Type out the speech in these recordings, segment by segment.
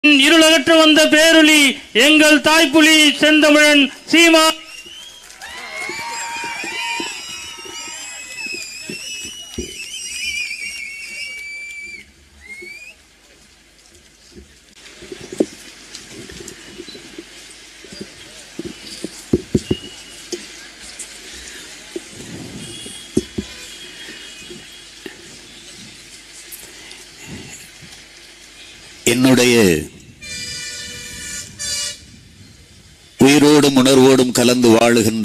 இருளகற்று வந்த பேருளி எங்கள் தாய்ப்புலி செந்தமிழன் சீமா என்னுடைய உயிரோடும் உணர்வோடும் கலந்து வாழுகின்ற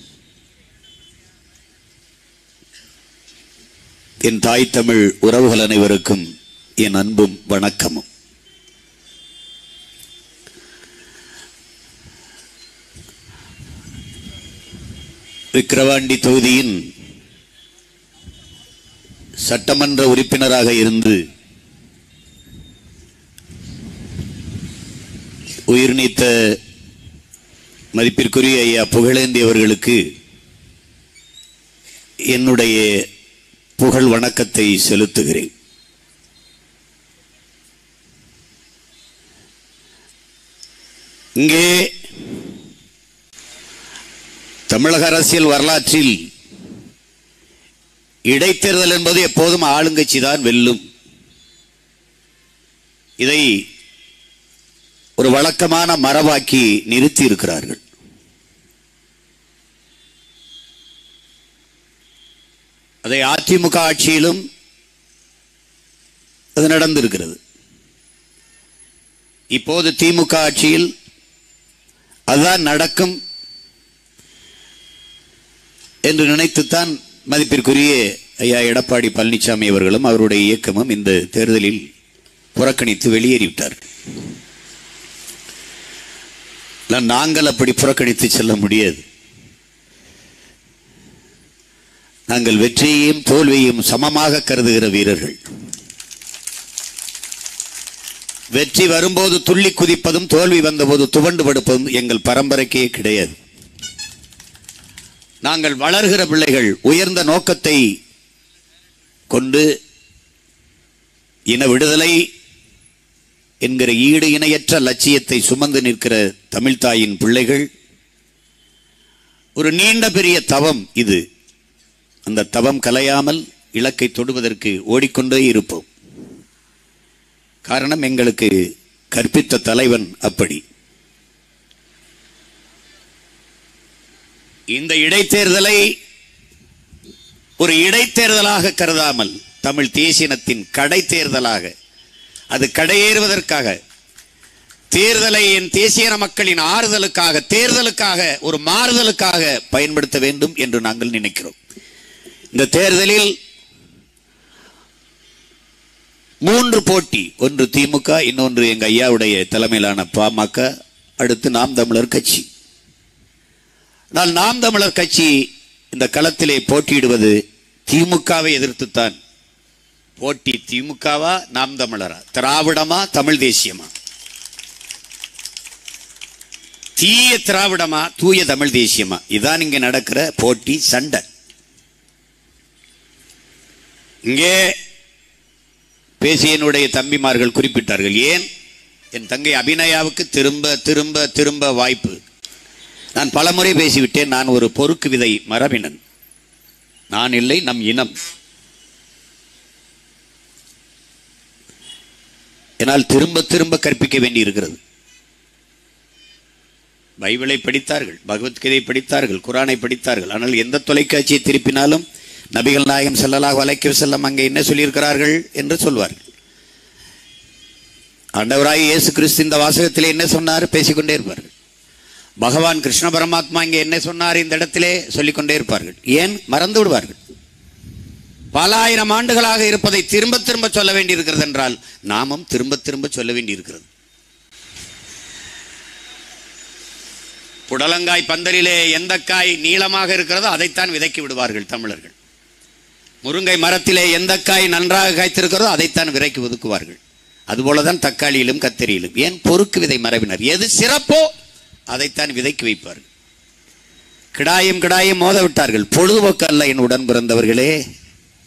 என் தாய் தமிழ் உறவுகள் அனைவருக்கும் என் அன்பும் வணக்கமும் விக்கிரவாண்டி தொகுதியின் சட்டமன்ற உறுப்பினராக இருந்து உயிர் நீத்த மதிப்பிற்குரிய ஐயா புகழேந்தி அவர்களுக்கு என்னுடைய புகழ் வணக்கத்தை செலுத்துகிறேன் இங்கே தமிழக அரசியல் வரலாற்றில் இடைத்தேர்தல் என்பது எப்போதும் ஆளுங்கட்சி தான் வெல்லும் இதை ஒரு வழக்கமான மரபாக்கி நிறுத்தி இருக்கிறார்கள் அதை அதிமுக ஆட்சியிலும் அது நடந்திருக்கிறது இப்போது திமுக ஆட்சியில் அதுதான் நடக்கும் என்று நினைத்துத்தான் மதிப்பிற்குரிய ஐயா எடப்பாடி பழனிசாமி அவர்களும் அவருடைய இயக்கமும் இந்த தேர்தலில் புறக்கணித்து வெளியேறிவிட்டார்கள் நான் நாங்கள் அப்படி புறக்கணித்து செல்ல முடியாது நாங்கள் வெற்றியையும் தோல்வியையும் சமமாக கருதுகிற வீரர்கள் வெற்றி வரும்போது துள்ளி குதிப்பதும் தோல்வி வந்தபோது துவண்டு படுப்பதும் எங்கள் பரம்பரைக்கே கிடையாது நாங்கள் வளர்கிற பிள்ளைகள் உயர்ந்த நோக்கத்தை கொண்டு இன விடுதலை என்கிற ஈடு இணையற்ற லட்சியத்தை சுமந்து நிற்கிற தமிழ்தாயின் பிள்ளைகள் ஒரு நீண்ட பெரிய தவம் இது அந்த தவம் கலையாமல் இலக்கை தொடுவதற்கு ஓடிக்கொண்டே இருப்போம் காரணம் எங்களுக்கு கற்பித்த தலைவன் அப்படி இந்த இடைத்தேர்தலை ஒரு இடைத்தேர்தலாக கருதாமல் தமிழ் தேசியனத்தின் கடை தேர்தலாக அது கடையேறுவதற்காக தேர்தலை என் தேசியன மக்களின் ஆறுதலுக்காக தேர்தலுக்காக ஒரு மாறுதலுக்காக பயன்படுத்த வேண்டும் என்று நாங்கள் நினைக்கிறோம் இந்த தேர்தலில் மூன்று போட்டி ஒன்று திமுக இன்னொன்று எங்க ஐயாவுடைய தலைமையிலான பாமக அடுத்து நாம் தமிழர் கட்சி ஆனால் நாம் தமிழர் கட்சி இந்த களத்திலே போட்டியிடுவது திமுகவை எதிர்த்துத்தான் போட்டி திமுகவா நாம் தமிழரா திராவிடமா தமிழ் தேசியமா தீய திராவிடமா தூய தமிழ் தேசியமா இதான் இங்க நடக்கிற போட்டி சண்டை இங்கே பேசிய என்னுடைய தம்பிமார்கள் குறிப்பிட்டார்கள் ஏன் என் தங்கை அபிநயாவுக்கு திரும்ப திரும்ப திரும்ப வாய்ப்பு நான் பலமுறை பேசிவிட்டேன் நான் ஒரு பொறுக்கு விதை மரபினன் நான் இல்லை நம் இனம் என்னால் திரும்ப திரும்ப கற்பிக்க வேண்டி இருக்கிறது பைபிளை படித்தார்கள் பகவத்கீதை படித்தார்கள் குரானை படித்தார்கள் ஆனால் எந்த தொலைக்காட்சியை திருப்பினாலும் நபிகள் நாயகம் செல்லலாக வலைக்கு செல்லம் அங்கே என்ன சொல்லியிருக்கிறார்கள் என்று சொல்வார்கள் ஆண்டவராய் இயேசு கிறிஸ்து இந்த வாசகத்திலே என்ன சொன்னார் பேசிக்கொண்டே இருப்பார்கள் பகவான் கிருஷ்ண பரமாத்மா இங்கே என்ன சொன்னார் இந்த இடத்திலே சொல்லிக்கொண்டே இருப்பார்கள் ஏன் மறந்து விடுவார்கள் பல ஆயிரம் ஆண்டுகளாக இருப்பதை திரும்ப திரும்ப சொல்ல வேண்டியிருக்கிறது என்றால் நாமும் திரும்ப திரும்ப சொல்ல வேண்டியிருக்கிறது புடலங்காய் பந்தலிலே எந்த காய் நீளமாக இருக்கிறதோ அதைத்தான் விதைக்கி விடுவார்கள் தமிழர்கள் முருங்கை மரத்திலே எந்த காய் நன்றாக காய்த்திருக்கிறதோ அதைத்தான் விரைக்கு ஒதுக்குவார்கள் அதுபோலதான் தக்காளியிலும் கத்திரியிலும் ஏன் பொறுக்கு விதை மரபினர் எது சிறப்போ அதைத்தான் விதைக்கு வைப்பார்கள் கிடாயும் கிடாயும் மோத விட்டார்கள் பொழுதுபோக்கு அல்ல என் உடன் பிறந்தவர்களே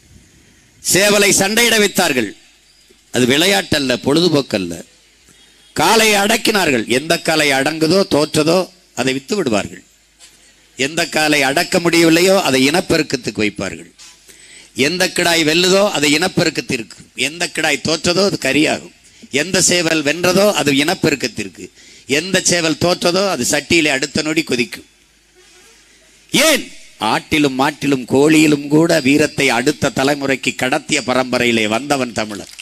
சேவலை சண்டையிட வைத்தார்கள் அது விளையாட்டல்ல பொழுதுபோக்கல்ல காலை அடக்கினார்கள் எந்த காலை அடங்குதோ தோற்றதோ அதை வித்து விடுவார்கள் எந்த காலை அடக்க முடியவில்லையோ அதை இனப்பெருக்கத்துக்கு வைப்பார்கள் எந்த கிடாய் வெல்லுதோ அது இனப்பெருக்கத்திற்கு எந்த கிடாய் தோற்றதோ அது கரியாகும் எந்த சேவல் வென்றதோ அது இனப்பெருக்கத்திற்கு எந்த சேவல் தோற்றதோ அது சட்டியிலே அடுத்த நொடி கொதிக்கும் ஏன் ஆட்டிலும் மாட்டிலும் கோழியிலும் கூட வீரத்தை அடுத்த தலைமுறைக்கு கடத்திய பரம்பரையிலே வந்தவன் தமிழன்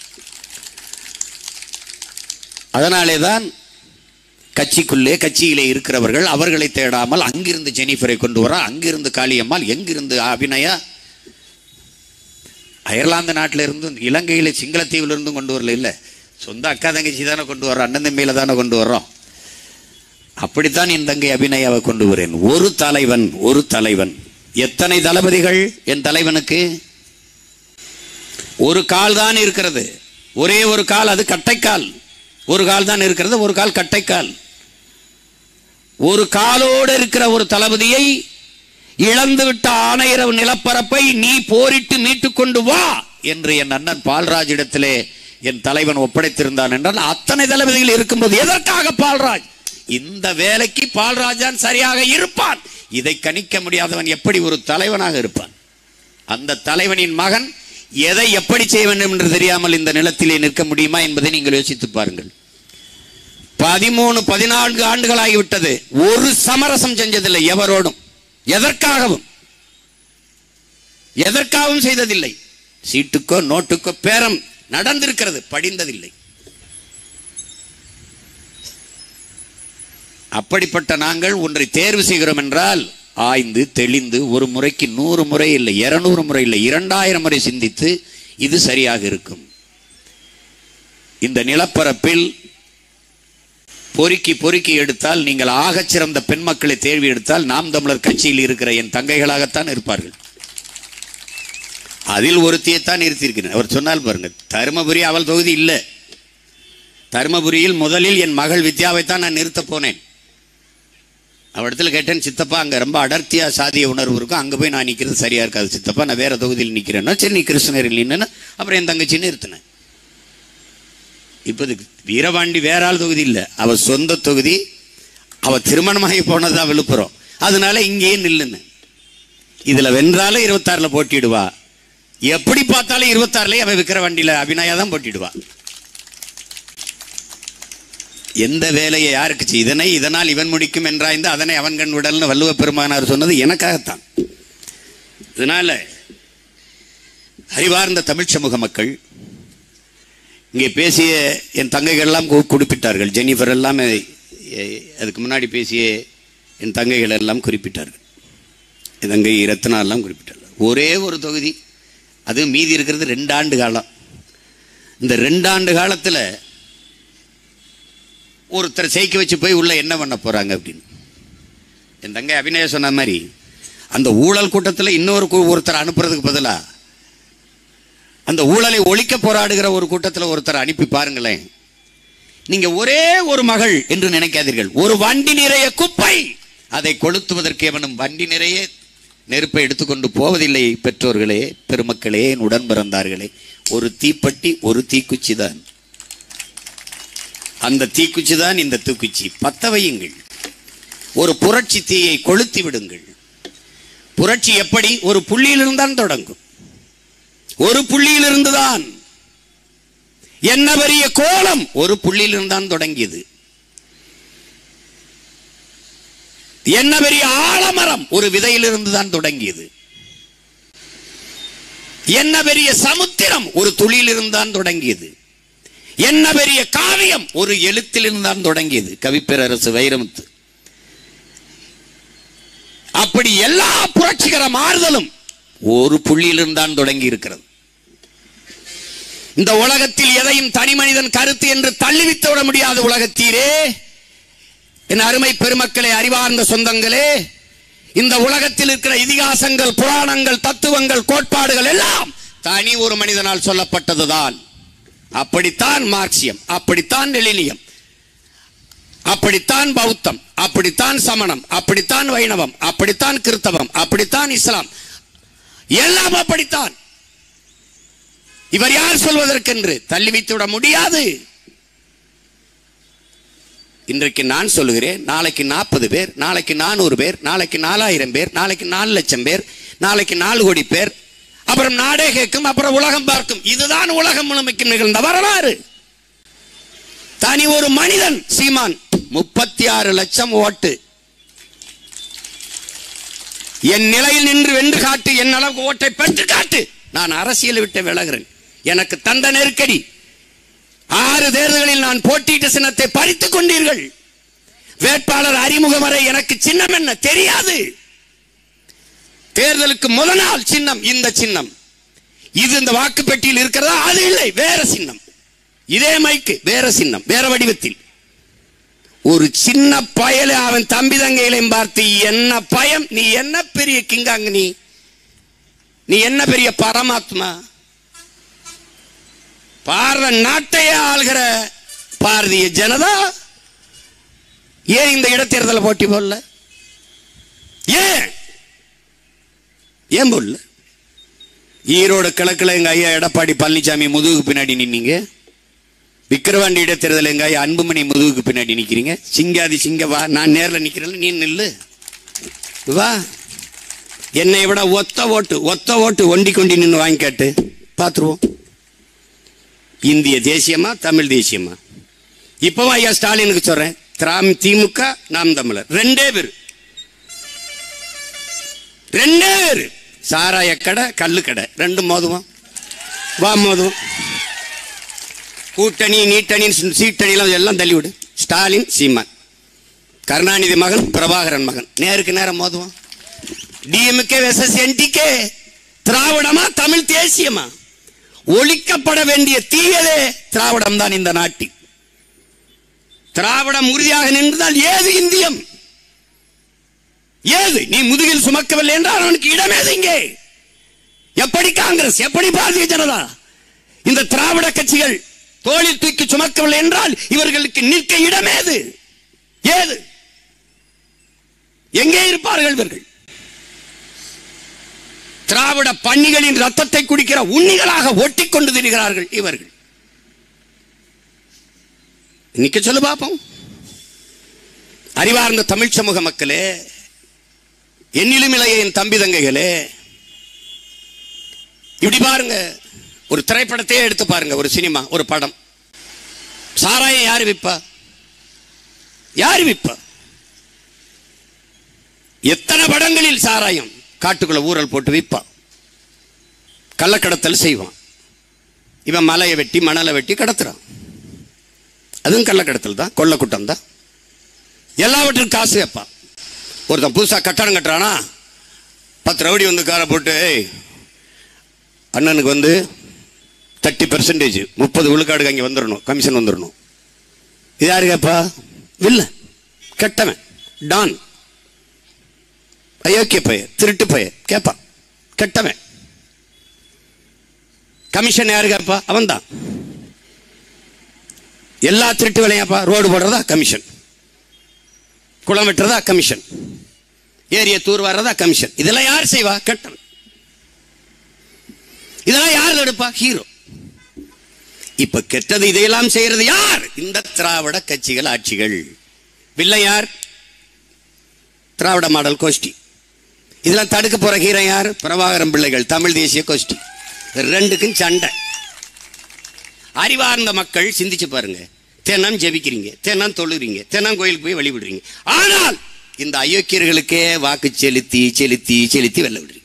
அதனாலேதான் கட்சிக்குள்ளே கட்சியிலே இருக்கிறவர்கள் அவர்களை தேடாமல் அங்கிருந்து ஜெனிஃபரை கொண்டு வர அங்கிருந்து காளியம்மாள் எங்கிருந்து அபிநயா அயர்லாந்து நாட்டில இருந்து இலங்கையில சிங்களத்தீவுல இருந்தும் கொண்டு வரல இல்ல சொந்த அக்கா தங்கச்சி தானே கொண்டு வர்றோம் அண்ணன் தம்பியில தானே கொண்டு வர்றோம் அப்படித்தான் என் தங்கை அபிநயாவை கொண்டு வரேன் ஒரு தலைவன் ஒரு தலைவன் எத்தனை தளபதிகள் என் தலைவனுக்கு ஒரு கால் தான் இருக்கிறது ஒரே ஒரு கால் அது கட்டைக்கால் ஒரு கால் தான் இருக்கிறது ஒரு கால் கட்டைக்கால் ஒரு காலோடு இருக்கிற ஒரு தளபதியை இழந்துவிட்ட ஆணையரவு நிலப்பரப்பை நீ போரிட்டு மீட்டுக் கொண்டு வா என்று என் அண்ணன் பால்ராஜிடத்திலே என் தலைவன் ஒப்படைத்திருந்தான் என்றால் அத்தனை தளபதிகள் இருக்கும்போது எதற்காக பால்ராஜ் இந்த வேலைக்கு பால்ராஜ் தான் சரியாக இருப்பான் இதை கணிக்க முடியாதவன் எப்படி ஒரு தலைவனாக இருப்பான் அந்த தலைவனின் மகன் எதை எப்படி செய்ய வேண்டும் என்று தெரியாமல் இந்த நிலத்திலே நிற்க முடியுமா என்பதை நீங்கள் யோசித்து பாருங்கள் பதிமூணு பதினான்கு ஆண்டுகளாகிவிட்டது ஒரு சமரசம் செஞ்சதில்லை எவரோடும் எதற்காகவும் எதற்காகவும் செய்ததில்லை சீட்டுக்கோ நோட்டுக்கோ பேரம் நடந்திருக்கிறது படிந்ததில்லை அப்படிப்பட்ட நாங்கள் ஒன்றை தேர்வு செய்கிறோம் என்றால் ஆய்ந்து தெளிந்து ஒரு முறைக்கு நூறு முறை இல்லை இருநூறு முறை இல்லை இரண்டாயிரம் முறை சிந்தித்து இது சரியாக இருக்கும் இந்த நிலப்பரப்பில் பொறுக்கி பொறுக்கி எடுத்தால் நீங்கள் ஆகச் சிறந்த பெண் மக்களை தேர்வு எடுத்தால் நாம் தமிழர் கட்சியில் இருக்கிற என் தங்கைகளாகத்தான் இருப்பார்கள் அதில் ஒருத்தியைத்தான் நிறுத்தியிருக்கிறேன் அவர் சொன்னால் பாருங்க தருமபுரி அவள் தொகுதி இல்லை தருமபுரியில் முதலில் என் மகள் வித்யாவைத்தான் நான் நிறுத்தப் போனேன் அவரிடத்துல கேட்டேன் சித்தப்பா அங்க ரொம்ப அடர்த்தியா சாதிய உணர்வு இருக்கும் அங்க போய் நான் நிக்கிறது சரியா இருக்காது சித்தப்பா நான் வேற தொகுதியில் நிக்கிறேன்னா சரி நீ கிருஷ்ணகிரியில் நின்னு அப்புறம் என் தங்கச்சி நிறுத்தினேன் இப்ப இது வீரபாண்டி வேற ஆள் தொகுதி இல்ல அவ சொந்த தொகுதி அவ திருமணமாகி போனதா விழுப்புரம் அதனால இங்கேயே நில்லுன்னு இதுல வென்றாலும் இருபத்தாறுல போட்டிடுவா எப்படி பார்த்தாலும் இருபத்தாறுலயே அவ விக்கிற வண்டியில அபிநயா தான் போட்டிடுவா எந்த வேலையை யாருக்கு செய்- இதனை இதனால் இவன் முடிக்கும் என்றாய்ந்து அதனை அவன் கண் விடல்னு வள்ளுவ பெருமானார் சொன்னது எனக்காகத்தான் இதனால அறிவார்ந்த தமிழ் சமூக மக்கள் இங்கே பேசிய என் தங்கைகள் எல்லாம் கு- குறிப்பிட்டார்கள் ஜெனிஃபர் எல்லாம் எ- எ- அதுக்கு முன்னாடி பேசிய என் தங்கைகள் எல்லாம் குறிப்பிட்டார்கள் என் தங்கை ரத்னா எல்லாம் குறிப்பிட்டார்கள் ஒரே ஒரு தொகுதி அது மீதி இருக்கிறது ரெண்டு ஆண்டு காலம் இந்த ரெண்டு ஆண்டு காலத்தில் ஒருத்தர் ஜெயிக்க வச்சு போய் உள்ள என்ன பண்ண போறாங்க அப்படின்னு என் தங்கை அபிநய சொன்ன மாதிரி அந்த ஊழல் கூட்டத்தில் இன்னொரு கு- ஒருத்தர் அனுப்புறதுக்கு பதிலா அந்த ஊழலை ஒழிக்க போராடுகிற ஒரு கூட்டத்தில் ஒருத்தர் அனுப்பி பாருங்களேன் நீங்க ஒரே ஒரு மகள் என்று நினைக்காதீர்கள் ஒரு வண்டி நிறைய குப்பை அதை கொளுத்துவதற்கு எவனும் வண்டி நிறைய நெருப்பை எடுத்துக்கொண்டு போவதில்லை பெற்றோர்களே பெருமக்களே என் உடன் பிறந்தார்களே ஒரு தீப்பெட்டி ஒரு தீக்குச்சி தான் அந்த தீக்குச்சி தான் இந்த தூக்குச்சி பத்த வையுங்கள் ஒரு புரட்சி தீயை கொளுத்தி விடுங்கள் புரட்சி எப்படி ஒரு புள்ளியிலிருந்து தான் தொடங்கும் ஒரு புள்ளியிலிருந்து தான் என்ன பெரிய கோலம் ஒரு புள்ளியிலிருந்து தான் தொடங்கியது என்ன பெரிய ஆலமரம் ஒரு விதையிலிருந்து தான் தொடங்கியது என்ன பெரிய சமுத்திரம் ஒரு துளியிலிருந்து தான் தொடங்கியது என்ன பெரிய காவியம் ஒரு எழுத்திலிருந்து தான் தொடங்கியது கவிப்பேரரசு வைரமுத்து அப்படி எல்லா புரட்சிகர மாறுதலும் ஒரு புள்ளியிலிருந்து தான் தொடங்கி இருக்கிறது இந்த உலகத்தில் எதையும் தனி மனிதன் கருத்து என்று தள்ளிவித்து விட முடியாத உலகத்தீரே என் அருமை பெருமக்களே அறிவார்ந்த சொந்தங்களே இந்த உலகத்தில் இருக்கிற இதிகாசங்கள் புராணங்கள் தத்துவங்கள் கோட்பாடுகள் எல்லாம் தனி ஒரு மனிதனால் சொல்லப்பட்டதுதான் அப்படித்தான் மார்க்சியம் அப்படித்தான் லெனினியம் அப்படித்தான் பௌத்தம் அப்படித்தான் சமணம் அப்படித்தான் வைணவம் அப்படித்தான் கிறிஸ்தவம் அப்படித்தான் இஸ்லாம் எல்லாம் அப்படித்தான் இவர் யார் சொல்வதற்கென்று தள்ளி வைத்து விட முடியாது இன்றைக்கு நான் சொல்லுகிறேன் நாளைக்கு நாற்பது பேர் நாளைக்கு நானூறு பேர் நாளைக்கு நாலாயிரம் பேர் நாளைக்கு நாலு லட்சம் பேர் நாளைக்கு நாலு கோடி பேர் அப்புறம் நாடே கேட்கும் அப்புறம் உலகம் பார்க்கும் இதுதான் உலகம் முழுமைக்கு நிகழ்ந்த வரலாறு தனி ஒரு மனிதன் சீமான் முப்பத்தி ஆறு லட்சம் ஓட்டு என் நிலையில் நின்று வென்று காட்டு என் அளவுக்கு ஓட்டை பெற்று காட்டு நான் அரசியலை விட்டு விலகிறேன் எனக்கு தந்த நெருக்கடி ஆறு தேர்தல்களில் நான் போட்டியிட்ட சின்னத்தை பறித்துக் கொண்டீர்கள் வேட்பாளர் அறிமுகம் வரை எனக்கு சின்னம் என்ன தெரியாது தேர்தலுக்கு முத நாள் சின்னம் இந்த சின்னம் இது இந்த வாக்கு பெட்டியில் இருக்கிறதா அது இல்லை வேற சின்னம் இதே மைக்கு வேற சின்னம் வேற வடிவத்தில் ஒரு சின்ன பயல அவன் தம்பி தங்கைகளையும் பார்த்து என்ன பயம் நீ என்ன பெரிய கிங்காங்க நீ நீ என்ன பெரிய பரமாத்மா பாரத நாட்டையே ஆள்கிற பாரதிய ஜனதா ஏன் இந்த இடைத்தேர்தலை போட்டி போடல ஏன் ஏன் போடல ஈரோடு கிழக்குல எங்க ஐயா எடப்பாடி பழனிசாமி முதுகுக்கு பின்னாடி நின்னீங்க விக்கிரவாண்டி இடைத்தேர்தல் எங்க ஐயா அன்புமணி முதுகுக்கு பின்னாடி நிக்கிறீங்க சிங்காதி சிங்க வா நான் நேர்ல நிக்கிறேன் நீ நில்லு வா என்னை விட ஒத்த ஓட்டு ஒத்த ஓட்டு ஒண்டி கொண்டி நின்று வாங்கி கேட்டு பார்த்துருவோம் இந்திய தேசியமா தமிழ் தேசியமா இப்பவும் ஐயா ஸ்டாலினுக்கு சொல்றேன் திராம் திமுக நாம் தமிழர் ரெண்டே பேர் ரெண்டே பேர் சாராய கடை கல்லு கடை ரெண்டும் மோதுவோம் வா மோதுவோம் கூட்டணி நீட்டணி சீட்டணிலாம் எல்லாம் தள்ளிவிடு ஸ்டாலின் சீமான் கருணாநிதி மகன் பிரபாகரன் மகன் நேருக்கு நேரம் மோதுவோம் டிஎம்கே வெசஸ் என்டிகே திராவிடமா தமிழ் தேசியமா ஒழிக்கப்பட வேண்டிய தீயதே திராவிடம் தான் இந்த நாட்டில் திராவிடம் உறுதியாக நின்றால் ஏது இந்தியம் ஏது நீ முதுகில் சுமக்கவில்லை என்றால் அவனுக்கு இடமேது இங்கே எப்படி காங்கிரஸ் எப்படி பாரதிய ஜனதா இந்த திராவிட கட்சிகள் தோளில் தூக்கி சுமக்கவில்லை என்றால் இவர்களுக்கு நிற்க இடமேது ஏது எங்கே இருப்பார்கள் இவர்கள் திராவிட பன்னிகளின் ரத்தத்தை குடிக்கிற உண்ணிகளாக ஒட்டிக் கொண்டு திரிகிறார்கள் இவர்கள் நிக்க சொல்லு பாப்போம் அறிவார்ந்த தமிழ் சமூக மக்களே என்னிலும் இளைய என் தம்பி தங்கைகளே இப்படி பாருங்க ஒரு திரைப்படத்தையே எடுத்து பாருங்க ஒரு சினிமா ஒரு படம் சாராயம் யாரு விப்பா யாரு விப்பா எத்தனை படங்களில் சாராயம் காட்டுக்குள்ள ஊரல் போட்டு விற்பான் கள்ளக்கடத்தல் செய்வான் இவன் மலையை வெட்டி மணலை வெட்டி கடத்துறான் அதுவும் கள்ளக்கடத்தல் தான் கொள்ளக்கூட்டம் தான் எல்லாவற்றுக்கும் காசு வைப்பான் ஒருத்தன் புதுசா கட்டடம் கட்டுறானா பத்து ரவுடி வந்து காரை போட்டு "ஏய், அண்ணனுக்கு வந்து தேர்ட்டி பெர்சன்டேஜ் முப்பது விழுக்காடுக்கு அங்கே வந்துடணும் கமிஷன் வந்துடணும் இது யாரு கேப்பா வில்ல கெட்டவன் டான் அயோக்கிய பையன் திருட்டு பையன் கேட்பான் கெட்டவன் கமிஷன் யாரு கேப்பா அவன் தான் எல்லா திருட்டு வேலையாப்பா ரோடு போடுறதா கமிஷன் குளம் வெட்டுறதா கமிஷன் ஏரிய தூர் வர்றதா கமிஷன் இதெல்லாம் யார் செய்வா கெட்டவன் இதெல்லாம் யார் எடுப்பா ஹீரோ இப்ப கெட்டது இதையெல்லாம் செய்யறது யார் இந்த திராவிட கட்சிகள் ஆட்சிகள் வில்லை யார் திராவிட மாடல் கோஷ்டி இதெல்லாம் தடுக்க போற ஹீரோ யார் பிரபாகரன் பிள்ளைகள் தமிழ் தேசிய கோஷ்டி ரெண்டுக்கும் சண்டை அறிவார்ந்த மக்கள் சிந்திச்சு பாருங்க தினம் ஜெபிக்கிறீங்க தினம் தொழுறீங்க தினம் கோயிலுக்கு போய் வழிபடுறீங்க ஆனால் இந்த அயோக்கியர்களுக்கே வாக்கு செலுத்தி செலுத்தி செலுத்தி வெல்ல விடுறீங்க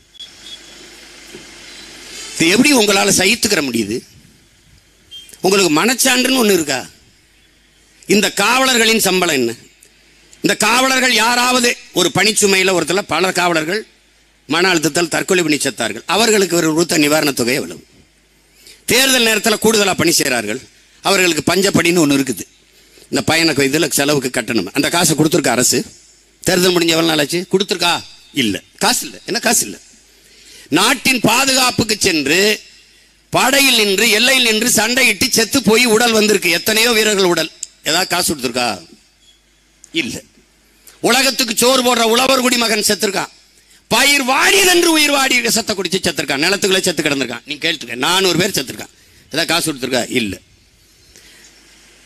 இது எப்படி உங்களால சகித்துக்கிற முடியுது உங்களுக்கு மனச்சான்றுன்னு ஒண்ணு இருக்கா இந்த காவலர்களின் சம்பளம் என்ன இந்த காவலர்கள் யாராவது ஒரு பணிச்சுமையில் ஒருத்தர் பல காவலர்கள் மன அழுத்தத்தால் தற்கொலை பண்ணி செத்தார்கள் அவர்களுக்கு ஒரு ரூத்த நிவாரணத் தொகை எவ்வளவு தேர்தல் நேரத்தில் கூடுதலாக பணி செய்கிறார்கள் அவர்களுக்கு பஞ்சப்படின்னு ஒன்று இருக்குது இந்த பயணக்கு இதில் செலவுக்கு கட்டணும் அந்த காசை கொடுத்துருக்கா அரசு தேர்தல் முடிஞ்ச எவ்வளோ நாள் ஆச்சு கொடுத்துருக்கா இல்லை காசு இல்லை என்ன காசு இல்லை நாட்டின் பாதுகாப்புக்கு சென்று படையில் நின்று எல்லையில் நின்று சண்டையிட்டு செத்து போய் உடல் வந்திருக்கு எத்தனையோ வீரர்கள் உடல் ஏதாவது காசு கொடுத்துருக்கா இல்லை உலகத்துக்கு சோறு போடுற உழவர் குடிமகன் செத்துருக்கான் பயிர் வாடியதென்று உயிர் வாடி சத்த குடிச்சு செத்துருக்கான் நிலத்துக்குள்ளே செத்து கிடந்திருக்கான் நீ கேட்டுருக்க நானூறு பேர் செத்துருக்கான் ஏதாவது காசு கொடுத்துருக்கா இல்லை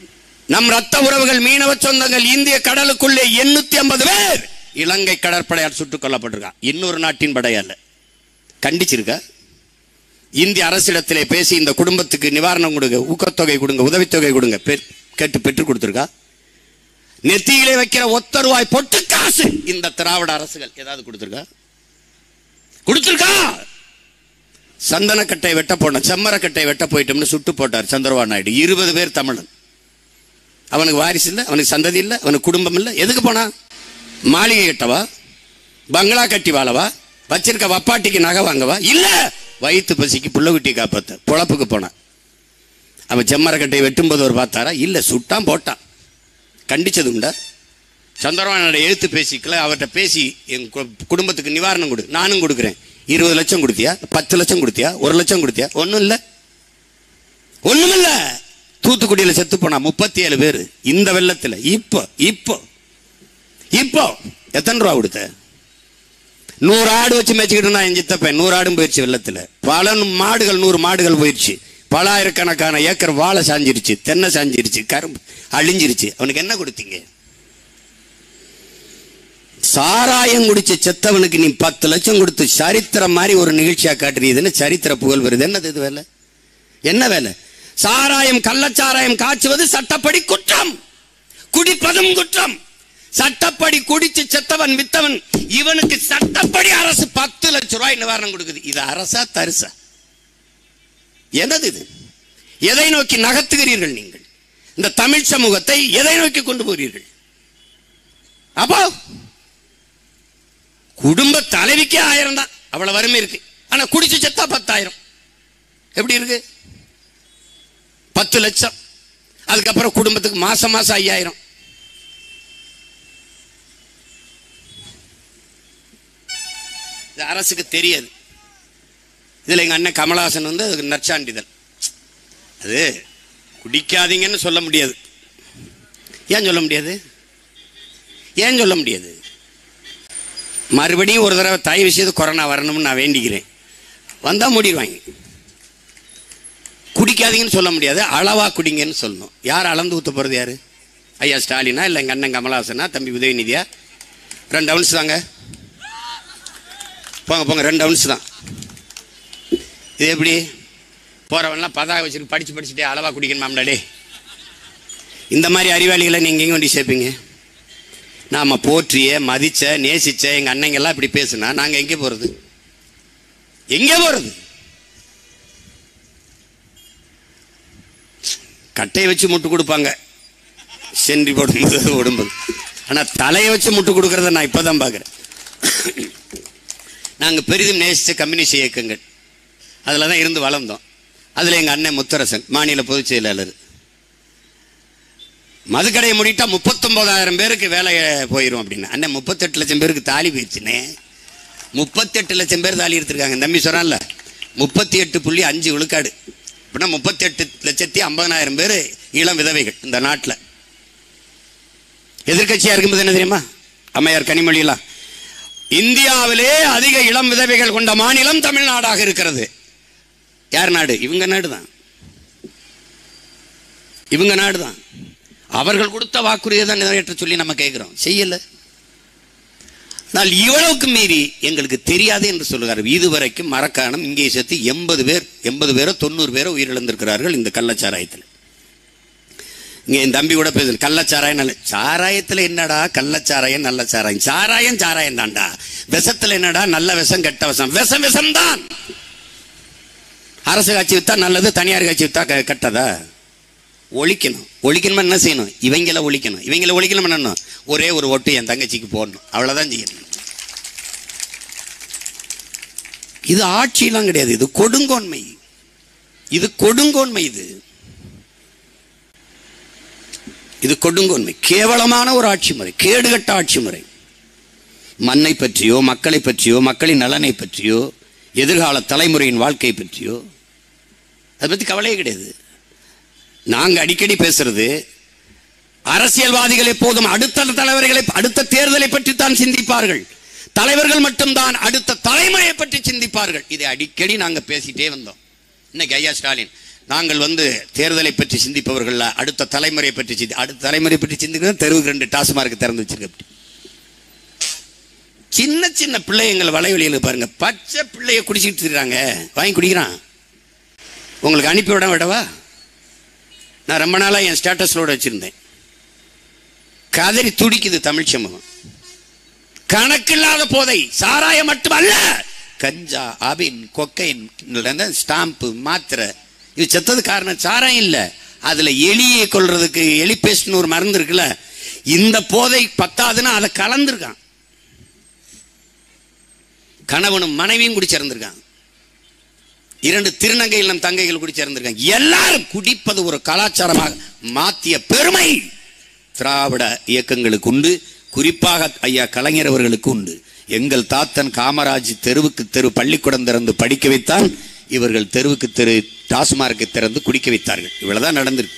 நம் ரத்த உறவுகள் மீனவ சொந்தங்கள் இந்திய கடலுக்குள்ளே எண்ணூத்தி ஐம்பது பேர் இலங்கை கடற்படையால் சுட்டுக் கொல்லப்பட்டிருக்கான் இன்னொரு நாட்டின் படையால கண்டிச்சிருக்கா இந்திய அரசிடத்திலே பேசி இந்த குடும்பத்துக்கு நிவாரணம் கொடுங்க ஊக்கத்தொகை கொடுங்க உதவித்தொகை கொடுங்க பெ- கேட்டு பெற்றுக் கொடுத்திருக்கா நெத்தியிலே வைக்கிற ஒத்த ரூபாய் பொட்டு காசு இந்த திராவிட அரசுகள் ஏதாவது கொடுத்திருக்கா கொடுத்திருக்கா சந்தனக்கட்டை வெட்ட போன செம்மரக்கட்டை வெட்ட போயிட்டோம்னு சுட்டு போட்டார் சந்திரபாபு நாயுடு இருபது பேர் தமிழன் அவனுக்கு வாரிசு இல்லை அவனுக்கு சந்ததி இல்லை அவனுக்கு குடும்பம் இல்லை எதுக்கு போனா மாளிகை கட்டவா பங்களா கட்டி வாழவா வச்சிருக்க வப்பாட்டிக்கு நகை வாங்கவா இல்ல வயிற்று பசிக்கு புள்ள குட்டி காப்பாத்த பொழப்புக்கு போனான் அவன் செம்மரக்கட்டை வெட்டும்போது ஒரு பார்த்தாரா இல்ல சுட்டான் போட்டான் கண்டிச்சது உண்டா சந்திரபானோட எழுத்து பேசிக்கல அவர்கிட்ட பேசி என் கு- குடும்பத்துக்கு நிவாரணம் கொடு நானும் கொடுக்குறேன் இருபது லட்சம் கொடுத்தியா பத்து லட்சம் கொடுத்தியா ஒரு லட்சம் கொடுத்தியா ஒன்றும் இல்லை ஒண்ணுமில்ல தூத்துக்குடியில செத்து போனா முப்பத்தி ஏழு பேர் இந்த வெள்ளத்துல இப்போ இப்போ இப்போ எத்தனை ரூபா கொடுத்த நூறு ஆடு வச்சு மேய்ச்சிக்கிட்டு இருந்தா என் சித்தப்பன் நூறு ஆடும் போயிடுச்சு வெள்ளத்துல பல மாடுகள் நூறு மாடுகள் போயிடுச்சு பல ஆயிரக்கணக்கான ஏக்கர் வாழை சாஞ்சிருச்சு தென்னை சாஞ்சிருச்சு கரும்பு அழிஞ்சிருச்சு அவனுக்கு என்ன கொடுத்தீங்க சாராயம் குடிச்ச செத்தவனுக்கு நீ பத்து லட்சம் கொடுத்து சரித்திரம் மாதிரி ஒரு நிகழ்ச்சியா காட்டுறீதுன்னு சரித்திர புகழ் வருது என்னது இது வேலை என்ன வேலை சாராயம் கள்ளச்சாராயம் காய்ச்சுவது சட்டப்படி குற்றம் குடிப்பதும் குற்றம் சட்டப்படி குடிச்சு செத்தவன் வித்தவன் இவனுக்கு சட்டப்படி அரசு பத்து லட்சம் ரூபாய் நிவாரணம் கொடுக்குது இது அரசா தரிசா என்னது இது எதை நோக்கி நகர்த்துகிறீர்கள் நீங்கள் இந்த தமிழ் சமூகத்தை எதை நோக்கி கொண்டு போகிறீர்கள் அப்போ குடும்ப தலைவிக்கே ஆயிரம் தான் அவ்வளவு வறுமை இருக்கு ஆனா குடிச்சு செத்தா பத்தாயிரம் எப்படி இருக்கு பத்து லட்சம் அதுக்கப்புறம் குடும்பத்துக்கு மாசம் மாசம் ஐயாயிரம் இது அரசுக்கு தெரியாது இதுல எங்க அண்ணன் கமலஹாசன் வந்து அதுக்கு நற்சான்றிதழ் அது குடிக்காதீங்கன்னு சொல்ல முடியாது ஏன் சொல்ல முடியாது ஏன் சொல்ல முடியாது மறுபடியும் ஒரு தடவை தயவு செய்து கொரோனா வரணும்னு நான் வேண்டிக்கிறேன் வந்தா மூடிடுவாங்க குடிக்காதீங்கன்னு சொல்ல முடியாது அளவா குடிங்கன்னு சொல்லணும் யார் அளந்து ஊத்த போறது யாரு ஐயா ஸ்டாலினா இல்லை எங்க அண்ணன் கமலஹாசனா தம்பி உதயநிதியா ரெண்டு அவுன்ஸ் தாங்க போங்க போங்க ரெண்டு அவுன்ஸ் தான் இது எப்படி போறவன்லாம் பதாக வச்சுட்டு படிச்சு படிச்சுட்டே அளவா குடிக்கணுமாம்டா டே இந்த மாதிரி அறிவாளிகளை நீங்க எங்க கொண்டு சேர்ப்பீங்க நாம போற்றிய மதிச்ச நேசிச்ச எங்க அண்ணங்க எல்லாம் இப்படி பேசுனா நாங்க எங்க போறது எங்க போறது கட்டையை வச்சு முட்டு கொடுப்பாங்க சென்றி போடும்போது உடம்பு ஆனா தலையை வச்சு முட்டு கொடுக்கறத நான் இப்பதான் பார்க்கறேன் நாங்க பெரிதும் நேசிச்ச கம்யூனிஸ்ட் இயக்கங்கள் அதில் தான் இருந்து வளர்ந்தோம் அதில் எங்கள் அண்ணன் முத்தரசன் மாநில பொதுச் செயலாளர் மதுக்கடையை முடிட்டா முப்பத்தொன்பதாயிரம் பேருக்கு வேலை போயிடும் அப்படின்னு அண்ணன் முப்பத்தெட்டு லட்சம் பேருக்கு தாலி போயிடுச்சுனே முப்பத்தெட்டு லட்சம் பேர் தாலி எடுத்திருக்காங்க தம்பி சொன்னான்ல முப்பத்தி எட்டு புள்ளி அஞ்சு விழுக்காடு அப்படின்னா முப்பத்தெட்டு லட்சத்தி ஐம்பதனாயிரம் பேர் இளம் விதவைகள் இந்த நாட்டில் எதிர்க்கட்சியா இருக்கும்போது என்ன தெரியுமா அம்மையார் கனிமொழியெல்லாம் இந்தியாவிலே அதிக இளம் விதவைகள் கொண்ட மாநிலம் தமிழ்நாடாக இருக்கிறது யார் நாடு இவங்க நாடு தான் இவங்க நாடு தான் அவர்கள் கொடுத்த வாக்குறுதியை தான் நிறைவேற்ற சொல்லி நம்ம கேட்கிறோம் செய்யல ஆனால் இவ்வளவுக்கு மீறி எங்களுக்கு தெரியாது என்று சொல்லுகிறார் இதுவரைக்கும் மரக்காணம் இங்கே சேர்த்து எண்பது பேர் எண்பது பேரோ தொண்ணூறு பேரோ உயிரிழந்திருக்கிறார்கள் இந்த கள்ளச்சாராயத்தில் இங்க என் தம்பி கூட பேசு கள்ளச்சாராயம் நல்ல சாராயத்துல என்னடா கள்ளச்சாராயம் நல்ல சாராயம் சாராயம் சாராயம் தான்டா விஷத்துல என்னடா நல்ல விஷம் கெட்ட விஷம் விஷம் விஷம் தான் அரசு காட்சி வித்தா நல்லது தனியார் காட்சி வித்தா க- கெட்டதா ஒழிக்கணும் ஒழிக்கணுமா என்ன செய்யணும் இவங்கள ஒழிக்கணும் இவங்கள ஒழிக்கணும் என்னணும் ஒரே ஒரு ஒட்டு என் தங்கச்சிக்கு போடணும் அவ்வளவுதான் செய்யணும் இது ஆட்சியெல்லாம் கிடையாது இது கொடுங்கோன்மை இது கொடுங்கோன்மை இது இது கொடுங்கோன்மை கேவலமான ஒரு ஆட்சி முறை கேடுகட்ட ஆட்சி முறை மண்ணை பற்றியோ மக்களை பற்றியோ மக்களின் நலனை பற்றியோ எதிர்கால தலைமுறையின் வாழ்க்கை பற்றியோ அதை பற்றி கவலையே கிடையாது நாங்க அடிக்கடி பேசுறது அரசியல்வாதிகள் எப்போதும் அடுத்த தலைவர்களை அடுத்த தேர்தலை பற்றி தான் சிந்திப்பார்கள் தலைவர்கள் மட்டும்தான் அடுத்த தலைமுறையை பற்றி சிந்திப்பார்கள் இதை அடிக்கடி நாங்க பேசிட்டே வந்தோம் இன்னைக்கு ஐயா ஸ்டாலின் நாங்கள் வந்து தேர்தலை பற்றி சிந்திப்பவர்கள் அடுத்த தலைமுறை பற்றி சிந்தி அடுத்த தலைமுறை பற்றி சிந்திக்கிறது தெருவுக்கு ரெண்டு டாஸ்மார்க் திறந்து வச்சிருக்க அப்படி சின்ன சின்ன பிள்ளைங்களை வலைவழியில் பாருங்க பச்சை பிள்ளைய குடிச்சிட்டு இருக்காங்க வாங்கி குடிக்கிறான் உங்களுக்கு அனுப்பி விட விடவா நான் ரொம்ப நாளாக என் ஸ்டேட்டஸோட வச்சிருந்தேன் கதறி துடிக்குது தமிழ் சமூகம் கணக்கில்லாத போதை சாராயம் மட்டுமல்ல கஞ்சா அபின் கொக்கைன் ஸ்டாம்பு மாத்திரை இது செத்தது காரணம் சாராயம் இல்ல அதுல எலியை கொல்றதுக்கு எலி பேஸ்ட்னு ஒரு மருந்து இருக்குல்ல இந்த போதை பத்தாதுன்னா அதை கலந்துருக்கான் கணவனும் மனைவியும் குடிச்சிருந்திருக்காங்க இரண்டு திருநங்கை இல்லம் தங்கைகள் குடிச்சிருந்திருக்காங்க எல்லாரும் குடிப்பது ஒரு கலாச்சாரமாக மாத்திய பெருமை திராவிட இயக்கங்களுக்கு உண்டு குறிப்பாக ஐயா கலைஞர் அவர்களுக்கு உண்டு எங்கள் தாத்தன் காமராஜ் தெருவுக்கு தெரு பள்ளிக்கூடம் திறந்து படிக்க வைத்தான் இவர்கள் தெருவுக்கு தெரு டாஸ்மார்க்கை திறந்து குடிக்க வைத்தார்கள் இவ்வளவுதான் நடந்திருக்கு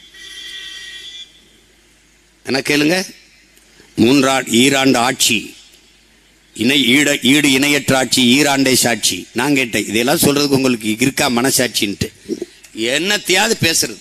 என்ன கேளுங்க மூன்றா ஈராண்டு ஆட்சி இணை ஈட ஈடு இணையற்ற ஆட்சி ஈராண்டை சாட்சி நான் கேட்டேன் இதெல்லாம் சொல்றதுக்கு உங்களுக்கு இருக்கா மனசாட்சின்ட்டு என்னத்தையாவது பேசுறது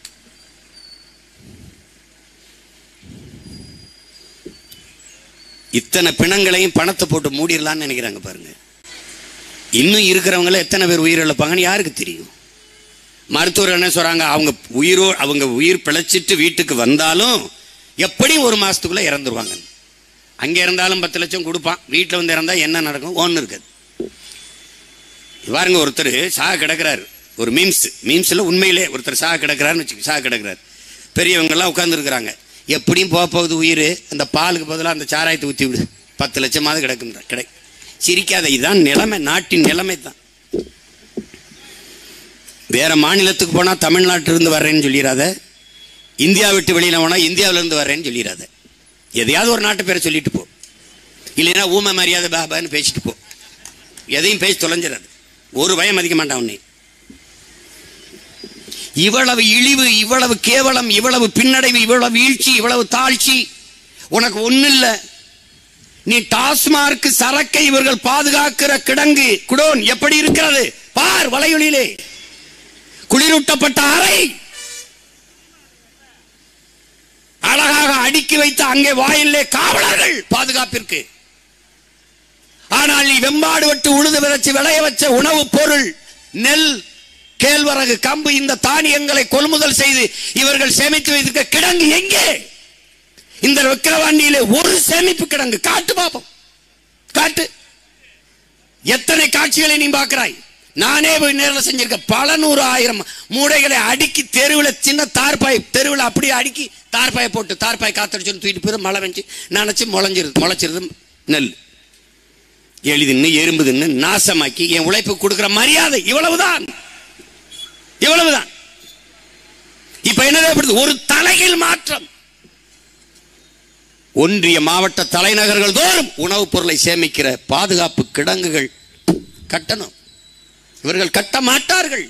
இத்தனை பிணங்களையும் பணத்தை போட்டு மூடிடலாம்னு நினைக்கிறாங்க பாருங்க இன்னும் இருக்கிறவங்கள எத்தனை பேர் உயிர் இழப்பாங்கன்னு யாருக்கு தெரியும் மருத்துவர் என்ன சொல்றாங்க அவங்க உயிரோ அவங்க உயிர் பிழைச்சிட்டு வீட்டுக்கு வந்தாலும் எப்படியும் ஒரு மாசத்துக்குள்ள இறந்துருவாங்க அங்க இருந்தாலும் பத்து லட்சம் கொடுப்பான் வீட்டில் வந்து இறந்தா என்ன நடக்கும் ஒன்று இருக்காது பாருங்க ஒருத்தர் சாக கிடக்கிறாரு ஒரு மீம்ஸ் மீம்ஸ்ல உண்மையிலே ஒருத்தர் சாக கிடக்கிறாருன்னு வச்சுக்க சாக கிடக்கிறாரு பெரியவங்கெல்லாம் உட்காந்துருக்குறாங்க எப்படியும் போக போகுது உயிர் அந்த பாலுக்கு பதிலாக அந்த சாராயத்தை ஊற்றி விடு பத்து லட்சமாவது கிடக்குன்ற கிடை சிரிக்காத இதுதான் நிலைமை நாட்டின் நிலைமை தான் வேற மாநிலத்துக்கு போனா தமிழ்நாட்டிலிருந்து வர்றேன்னு சொல்லிடாத இந்தியா விட்டு வெளியில போனா இந்தியாவிலிருந்து வர்றேன்னு சொல்லிடாத எதையாவது ஒரு நாட்டு பேரை சொல்லிட்டு போ இல்லைன்னா ஊமை மரியாதை பாபான்னு பேசிட்டு போ எதையும் பேசி தொலைஞ்சிடாது ஒரு பயம் மதிக்க மாட்டான் உன்னை இவ்வளவு இழிவு இவ்வளவு கேவலம் இவ்வளவு பின்னடைவு இவ்வளவு வீழ்ச்சி இவ்வளவு தாழ்ச்சி உனக்கு ஒண்ணு இல்ல நீ டாஸ்மார்க் சரக்கை இவர்கள் பாதுகாக்கிற கிடங்கு குடோன் எப்படி இருக்கிறது பார் வலையொலியிலே குளிரூட்டப்பட்ட அறை அழகாக அடுக்கி வைத்த அங்கே வாயிலே காவலர்கள் பாதுகாப்பிற்கு ஆனால் நீ வெம்பாடு விட்டு உழுது விதைச்சு விளைய வச்ச உணவுப் பொருள் நெல் கேழ்வரகு கம்பு இந்த தானியங்களை கொள்முதல் செய்து இவர்கள் சேமித்து வைத்திருக்க கிடங்கு எங்கே இந்த விக்கிரவாண்டியிலே ஒரு சேமிப்பு கிடங்கு காட்டு பாப்போம் காட்டு எத்தனை காட்சிகளை நீ பார்க்கிறாய் நானே போய் நேரில் செஞ்சிருக்கேன் பல நூறு ஆயிரம் மூடைகளை அடுக்கி தெருவில் சின்ன தார்பாய் தெருவில் அப்படியே அடுக்கி தார்பாயை போட்டு தார்பாய் காத்தடிச்சு தூக்கிட்டு போய் மழை வெஞ்சு நினைச்சு முளைஞ்சிருது முளைச்சிருது நெல் எளிதுன்னு எறும்புதுன்னு நாசமாக்கி என் உழைப்பு கொடுக்கிற மரியாதை இவ்வளவுதான் இவ்வளவுதான் இப்ப என்ன தேவைப்படுது ஒரு தலையில் மாற்றம் ஒன்றிய மாவட்ட தலைநகர்கள் தோறும் உணவுப் பொருளை சேமிக்கிற பாதுகாப்பு கிடங்குகள் கட்டணும் இவர்கள் கட்ட மாட்டார்கள்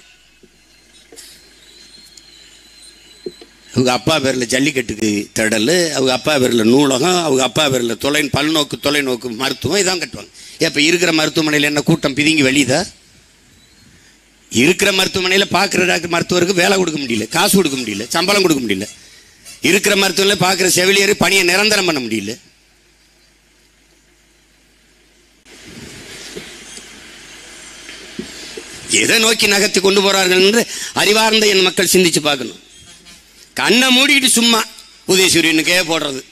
அவங்க அப்பா பேர்ல ஜல்லிக்கட்டுக்கு திடல் அவங்க அப்பா பேர்ல நூலகம் அவங்க அப்பா பேர்ல தொலை பல்நோக்கு தொலைநோக்கு மருத்துவம் இதான் கட்டுவாங்க இப்ப இருக்கிற மருத்துவமனையில் என்ன கூட்டம் பிதுங்கி வெளியுதா இருக்கிற மருத்துவமனையில் பார்க்குற டாக்டர் மருத்துவருக்கு வேலை கொடுக்க முடியல காசு கொடுக்க முடியல சம்பளம் கொடுக்க முடியல இருக்கிற மருத்துவமனையில் பார்க்குற செவிலியர் பணியை நிரந்தரம் பண்ண முடியல எதை நோக்கி நகர்த்தி கொண்டு போறார்கள் என்று அறிவார்ந்த என் மக்கள் சிந்திச்சு பார்க்கணும் கண்ணை மூடிட்டு சும்மா உதயசூரியனுக்கே போடுறது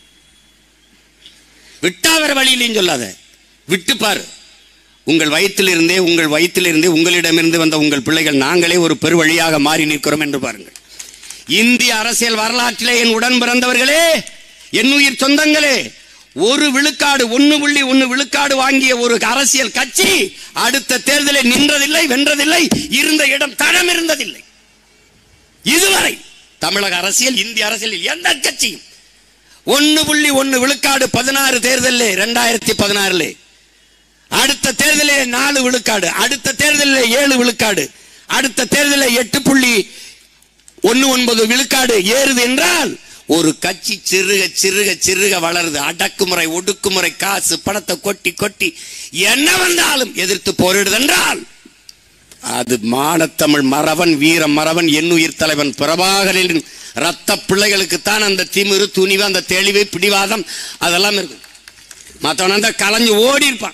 விட்டா வேற வழியிலையும் சொல்லாத விட்டு பாரு உங்கள் வயிற்றிலிருந்தே உங்கள் வயிற்றிலிருந்தே உங்களிடமிருந்து வந்த உங்கள் பிள்ளைகள் நாங்களே ஒரு பெருவழியாக மாறி நிற்கிறோம் என்று பாருங்கள் இந்திய அரசியல் வரலாற்றிலே என் உடன் பிறந்தவர்களே என் உயிர் சொந்தங்களே ஒரு விழுக்காடு ஒன்னு புள்ளி ஒன்னு விழுக்காடு வாங்கிய ஒரு அரசியல் கட்சி அடுத்த தேர்தலில் நின்றதில்லை வென்றதில்லை இருந்த இடம் தடம் இருந்ததில்லை இதுவரை தமிழக அரசியல் இந்திய அரசியலில் எந்த கட்சியும் ஒன்னு புள்ளி ஒன்னு விழுக்காடு பதினாறு தேர்தலில் ரெண்டாயிரத்தி பதினாறுல அடுத்த தேர்தலில் நாலு விழுக்காடு அடுத்த தேர்தலில் ஏழு விழுக்காடு அடுத்த தேர்தலில் எட்டு புள்ளி ஒன்னு ஒன்பது விழுக்காடு ஏறுது என்றால் ஒரு கட்சி சிறுக சிறுக சிறுக வளருது அடக்குமுறை ஒடுக்குமுறை காசு பணத்தை கொட்டி கொட்டி என்ன வந்தாலும் எதிர்த்து போரிடுது என்றால் அது மானத்தமிழ் மறவன் வீர மறவன் என்னுயிர் தலைவன் பிரபாகரின் ரத்த பிள்ளைகளுக்குத்தான் அந்த திமிரு துணிவு அந்த தெளிவு பிடிவாதம் அதெல்லாம் இருக்கும் மற்றவன் அந்த கலைஞ்சு ஓடி இருப்பான்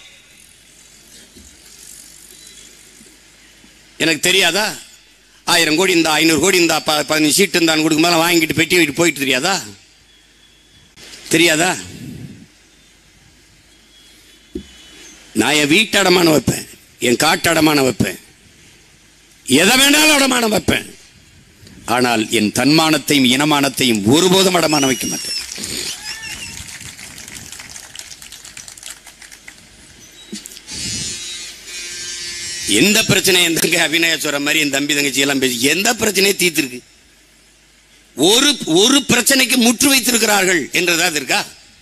எனக்கு தெரியாதா ஆயிரம் கோடி இந்த ஐநூறு கோடி இந்த ப- பதினஞ்சு சீட்டு இருந்தான்னு கொடுக்கும் மேலே வாங்கிட்டு பெட்டி வீட்டு போயிட்டு தெரியாதா தெரியாதா நான் என் வீட்டு அடமானம் வைப்பேன் என் காட்டு அடமானம் வைப்பேன் எதை வேணாலும் அடமானம் வைப்பேன் ஆனால் என் தன்மானத்தையும் இனமானத்தையும் ஒருபோதும் அடமானம் வைக்க மாட்டேன் எந்த பிரச்சனை என் தங்கை அபிநய சொல்ற மாதிரி என் தம்பி தங்கச்சி எல்லாம் பேசி எந்த பிரச்சனையும் தீர்த்திருக்கு ஒரு ஒரு பிரச்சனைக்கு முற்று வைத்திருக்கிறார்கள் என்றதாவது இருக்கா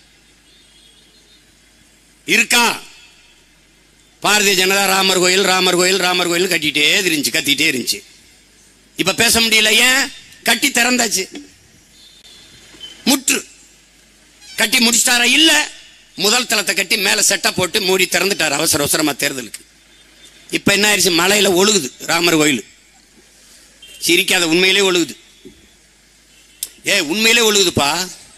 இருக்கா பாரதிய ஜனதா ராமர் கோயில் ராமர் கோயில் ராமர் கோயில் கட்டிட்டே இருந்துச்சு கத்திட்டே இருந்துச்சு இப்ப பேச முடியல ஏன் கட்டி திறந்தாச்சு முற்று கட்டி முடிச்சிட்டாரா இல்ல முதல் தளத்தை கட்டி மேல செட்டை போட்டு மூடி திறந்துட்டார் அவசர அவசரமா தேர்தலுக்கு இப்ப என்ன ஆயிடுச்சு மலையில ஒழுகுது ராமர் கோயில் சிரிக்காத உண்மையிலே ஒழுகுது ஏ உண்மையிலே ஒழுகுதுப்பா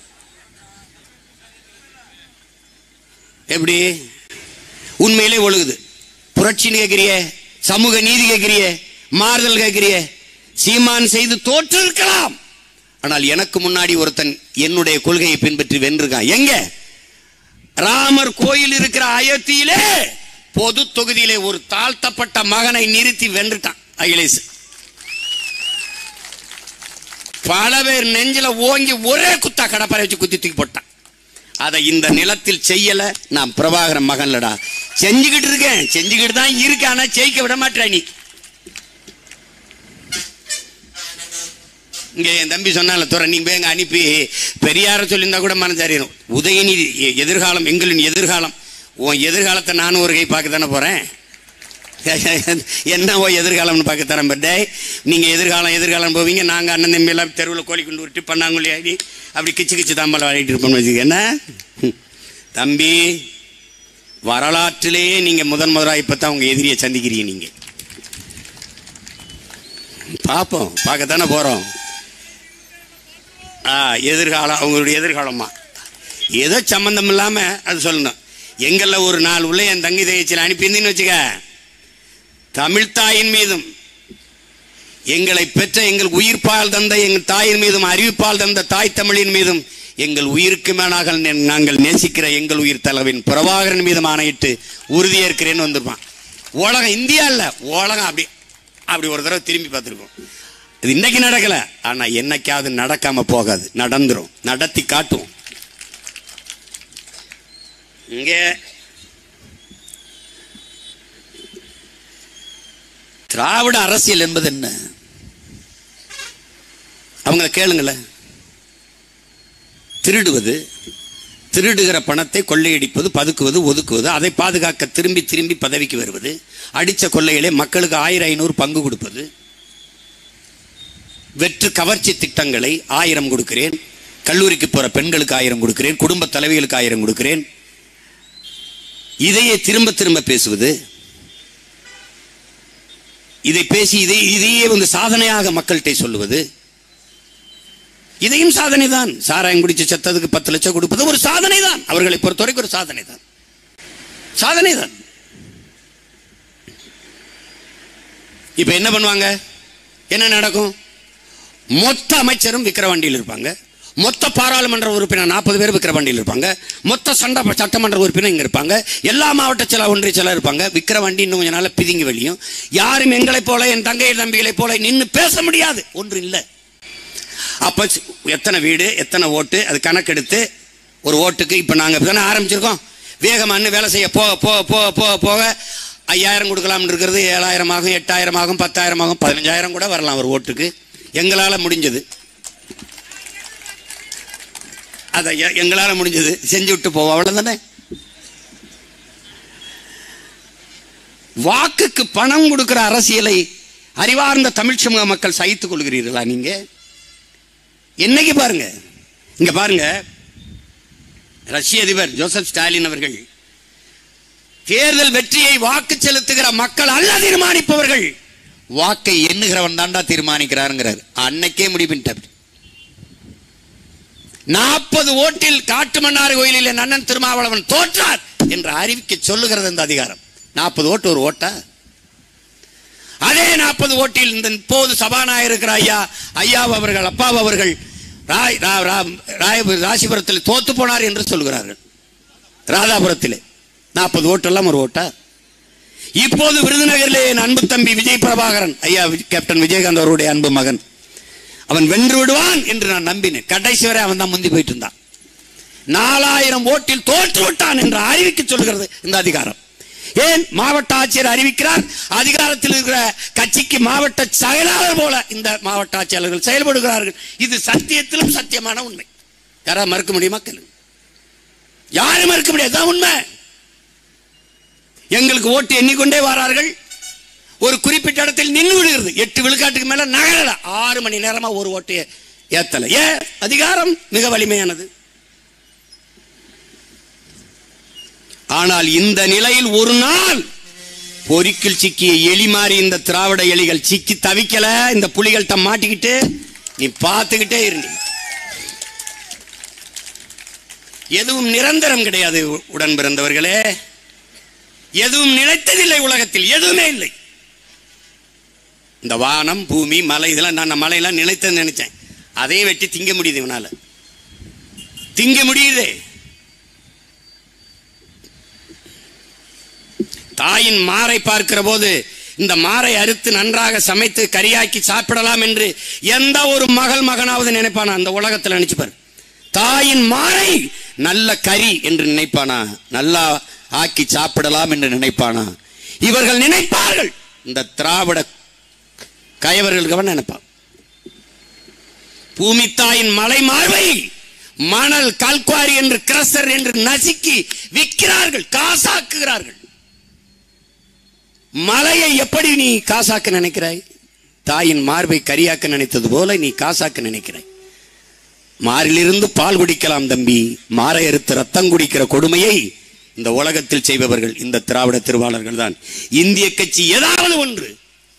எப்படி உண்மையிலே ஒழுகுது புரட்சின்னு கேட்கிறியே சமூக நீதி கேட்கிறியே மாறுதல் கேட்கிறியே சீமான் செய்து தோற்று இருக்கலாம் ஆனால் எனக்கு முன்னாடி ஒருத்தன் என்னுடைய கொள்கையை பின்பற்றி வென்றிருக்கான் எங்க ராமர் கோயில் இருக்கிற அயோத்தியிலே பொது தொகுதியிலே ஒரு தாழ்த்தப்பட்ட மகனை நிறுத்தி வென்றுட்டான் அகிலேஷ் பல பேர் நெஞ்சில ஓங்கி ஒரே குத்தா கடப்பாரை வச்சு குத்தி தூக்கி போட்டான் அதை இந்த நிலத்தில் செய்யல நான் பிரபாகரன் மகன்லடா செஞ்சுக்கிட்டு இருக்கேன் செஞ்சுக்கிட்டு தான் இருக்கேன் ஆனா ஜெயிக்க விட மாட்டேன் நீ இங்க என் தம்பி சொன்னால துறை நீ போய் எங்க அனுப்பி பெரியார சொல்லியிருந்தா கூட மனசாரியும் உதயநிதி எ- எதிர்காலம் எங்களின் எதிர்காலம் உன் எதிர்காலத்தை நானும் ஒரு கை பார்க்க தானே போறேன் என்ன ஓ எதிர்காலம்னு பார்க்க தரேன் பட் நீங்க எதிர்காலம் எதிர்காலம் போவீங்க நாங்க அண்ணன் தம்பி எல்லாம் தெருவில் கோழி கொண்டு உருட்டி பண்ணாங்குழி ஆடி அப்படி கிச்சு கிச்சு தாம்பலம் ஆடிட்டு இருப்போம்னு வச்சுக்க என்ன ஹம். தம்பி வரலாற்றிலேயே நீங்க முதன் முதலாக இப்பதான் உங்க எதிரியை சந்திக்கிறீங்க நீங்க பார்ப்போம் பார்க்கத்தானே போறோம் ஆ எதிர்காலம் அவங்களுடைய எதிர்காலமா ஏதோ சம்பந்தம் இல்லாம அது சொல்லணும் எங்கள்ல ஒரு நாள் உள்ள என் தங்கி தகச்சியில் அனுப்பியிருந்தீன்னு வச்சுக்க தமிழ்த்தாயின் மீதும் எங்களை பெற்ற எங்கள் உயிர்ப்பால் தந்த எங்கள் தாயின் மீதும் அறிவிப்பால் தந்த தாய் தமிழின் மீதும் எங்கள் உயிருக்கு மேலாக நே- நாங்கள் நேசிக்கிற எங்கள் உயிர் தலைவன் பிரபாகரன் மீதும் ஆணையிட்டு உறுதியேற்கிறேன்னு வந்திருப்பான் உலகம் இந்தியா இல்ல உலகம் அப்படி அப்படி ஒரு தடவை திரும்பி பார்த்துருக்கோம் இது இன்னைக்கு நடக்கல ஆனா என்னைக்காவது நடக்காம போகாது நடந்துரும் நடத்தி காட்டுவோம் இங்கே திராவிட அரசியல் என்பது என்ன அவங்கள கேளுங்களேன் திருடுவது திருடுகிற பணத்தை கொள்ளையடிப்பது பதுக்குவது ஒதுக்குவது அதை பாதுகாக்க திரும்பி திரும்பி பதவிக்கு வருவது அடிச்ச கொள்ளையிலே மக்களுக்கு ஆயிரம் ஐநூறு பங்கு கொடுப்பது வெற்று கவர்ச்சி திட்டங்களை ஆயிரம் கொடுக்கிறேன் கல்லூரிக்கு போற பெண்களுக்கு ஆயிரம் கொடுக்கிறேன் குடும்ப தலைவிகளுக்கு ஆயிரம் கொடுக்கிறேன் இதையே திரும்ப திரும்ப பேசுவது இதை பேசி இதை இதையே வந்து சாதனையாக மக்கள்கிட்ட சொல்லுவது இதையும் சாதனை தான் சாராயம் குடிச்சு செத்ததுக்கு பத்து லட்சம் கொடுப்பது ஒரு சாதனை தான் அவர்களை பொறுத்தவரைக்கும் ஒரு சாதனை தான் சாதனை தான் இப்ப என்ன பண்ணுவாங்க என்ன நடக்கும் மொத்த அமைச்சரும் விக்கிரவாண்டியில் இருப்பாங்க மொத்த பாராளுமன்ற உறுப்பினர் நாற்பது பேர் விக்கிரவாண்டியில் இருப்பாங்க மொத்த சண்ட சட்டமன்ற உறுப்பினர் இங்க இருப்பாங்க எல்லா மாவட்ட சில ஒன்றிய சில இருப்பாங்க விக்கிரவாண்டி இன்னும் கொஞ்ச நாள் பிதுங்கி வெளியும் யாரும் எங்களைப் போல என் தங்கை தம்பிகளைப் போல நின்று பேச முடியாது ஒன்று இல்லை அப்ப சி- எத்தனை வீடு எத்தனை ஓட்டு அது கணக்கெடுத்து ஒரு ஓட்டுக்கு இப்ப நாங்க தானே ஆரம்பிச்சிருக்கோம் வேகமானு வேலை செய்ய போக போக போக போக போக ஐயாயிரம் கொடுக்கலாம்னு இருக்கிறது ஏழாயிரம் ஆகும் எட்டாயிரம் ஆகும் பத்தாயிரம் ஆகும் பதினஞ்சாயிரம் கூட வரலாம் ஒரு ஓட்டுக்கு எங்களால முடிஞ்சது அதை எ- எங்களால முடிஞ்சது செஞ்சு விட்டு போவோம் அவ்வளவுதானே வாக்குக்கு பணம் கொடுக்கிற அரசியலை அறிவார்ந்த தமிழ் சமூக மக்கள் சகித்துக் கொள்கிறீர்களா நீங்க என்னைக்கு பாருங்க இங்க பாருங்க ரஷ்ய அதிபர் ஜோசப் ஸ்டாலின் அவர்கள் தேர்தல் வெற்றியை வாக்கு செலுத்துகிற மக்கள் அல்ல தீர்மானிப்பவர்கள் வாக்கை எண்ணுகிறவன் தாண்டா தீர்மானிக்கிறாருங்கிறார் அன்னைக்கே முடிவு பண்ணிட்டார் நாற்பது ஓட்டில் காட்டுமன்னார் கோயிலில் என் அண்ணன் திருமாவளவன் தோற்றார் என்று அறிவிக்க சொல்லுகிறது இந்த அதிகாரம் நாற்பது ஓட்டு ஒரு ஓட்டா அதே நாற்பது ஓட்டில் இந்த போது சபாநாயகர் இருக்கிற ஐயா ஐயா அவர்கள் அப்பா அவர்கள் ராய் ரா- ரா- ராய ராசிபுரத்தில் தோத்து போனார் என்று சொல்கிறார்கள் ராதாபுரத்திலே நாற்பது ஓட்டெல்லாம் ஒரு ஓட்டா இப்போது விருதுநகரிலே என் அன்பு தம்பி விஜய் பிரபாகரன் ஐயா வி- கேப்டன் விஜயகாந்த் அவருடைய அன்பு மகன் அவன் வென்று விடுவான் என்று நான் நம்பினேன் கடைசி வரை அவன் தான் முந்தி போயிட்டு இருந்தான் நாலாயிரம் ஓட்டில் தோற்று விட்டான் என்று அறிவிக்க சொல்கிறது இந்த அதிகாரம் ஏன் மாவட்ட ஆட்சியர் அறிவிக்கிறார் அதிகாரத்தில் இருக்கிற கட்சிக்கு மாவட்ட செயலாளர் போல இந்த மாவட்ட ஆட்சியாளர்கள் செயல்படுகிறார்கள் இது சத்தியத்திலும் சத்தியமான உண்மை யாராவது மறுக்க முடியுமா கேளுங்க யாரும் மறுக்க முடியாது அதான் உண்மை எங்களுக்கு ஓட்டு எண்ணிக்கொண்டே வரார்கள் ஒரு குறிப்பிட்ட இடத்தில் நின்று விடுகிறது எட்டு விழுக்காட்டுக்கு மேல நகரல ஆறு மணி நேரமா ஒரு ஓட்டு ஏத்தல ஏன் அதிகாரம் மிக வலிமையானது ஆனால் இந்த நிலையில் ஒரு நாள் பொறிக்கில் சிக்கிய எலி மாறி இந்த திராவிட எலிகள் சிக்கி தவிக்கல இந்த புலிகள்கிட்ட மாட்டிக்கிட்டு நீ பார்த்துக்கிட்டே இருங்க எதுவும் நிரந்தரம் கிடையாது உடன் பிறந்தவர்களே எதுவும் நிலைத்ததில்லை உலகத்தில் எதுவுமே இல்லை இந்த வானம் பூமி மலை இதெல்லாம் நான் மலையெல்லாம் நிலைத்தது நினைச்சேன் அதையும் வெட்டி திங்க முடியுது இவனால திங்க முடியுதே தாயின் மாரை பார்க்கிற போது இந்த மாரை அறுத்து நன்றாக சமைத்து கரியாக்கி சாப்பிடலாம் என்று எந்த ஒரு மகள் மகனாவது நினைப்பானா அந்த உலகத்தில் நினைச்சுப்பார் தாயின் மாரை நல்ல கறி என்று நினைப்பானா நல்லா ஆக்கி சாப்பிடலாம் என்று நினைப்பானா இவர்கள் நினைப்பார்கள் இந்த திராவிட கயவர்களுக்கு அவன் நினைப்பான் பூமி தாயின் மலை மார்பை மணல் கல்குவாரி என்று கிரசர் என்று நசுக்கி விற்கிறார்கள் காசாக்குகிறார்கள் மலையை எப்படி நீ காசாக்க நினைக்கிறாய் தாயின் மார்பை கரியாக்க நினைத்தது போல நீ காசாக்க நினைக்கிறாய் மாரிலிருந்து பால் குடிக்கலாம் தம்பி மாரை அறுத்து ரத்தம் குடிக்கிற கொடுமையை இந்த உலகத்தில் செய்பவர்கள் இந்த திராவிட திருவாளர்கள் தான் இந்திய கட்சி ஏதாவது ஒன்று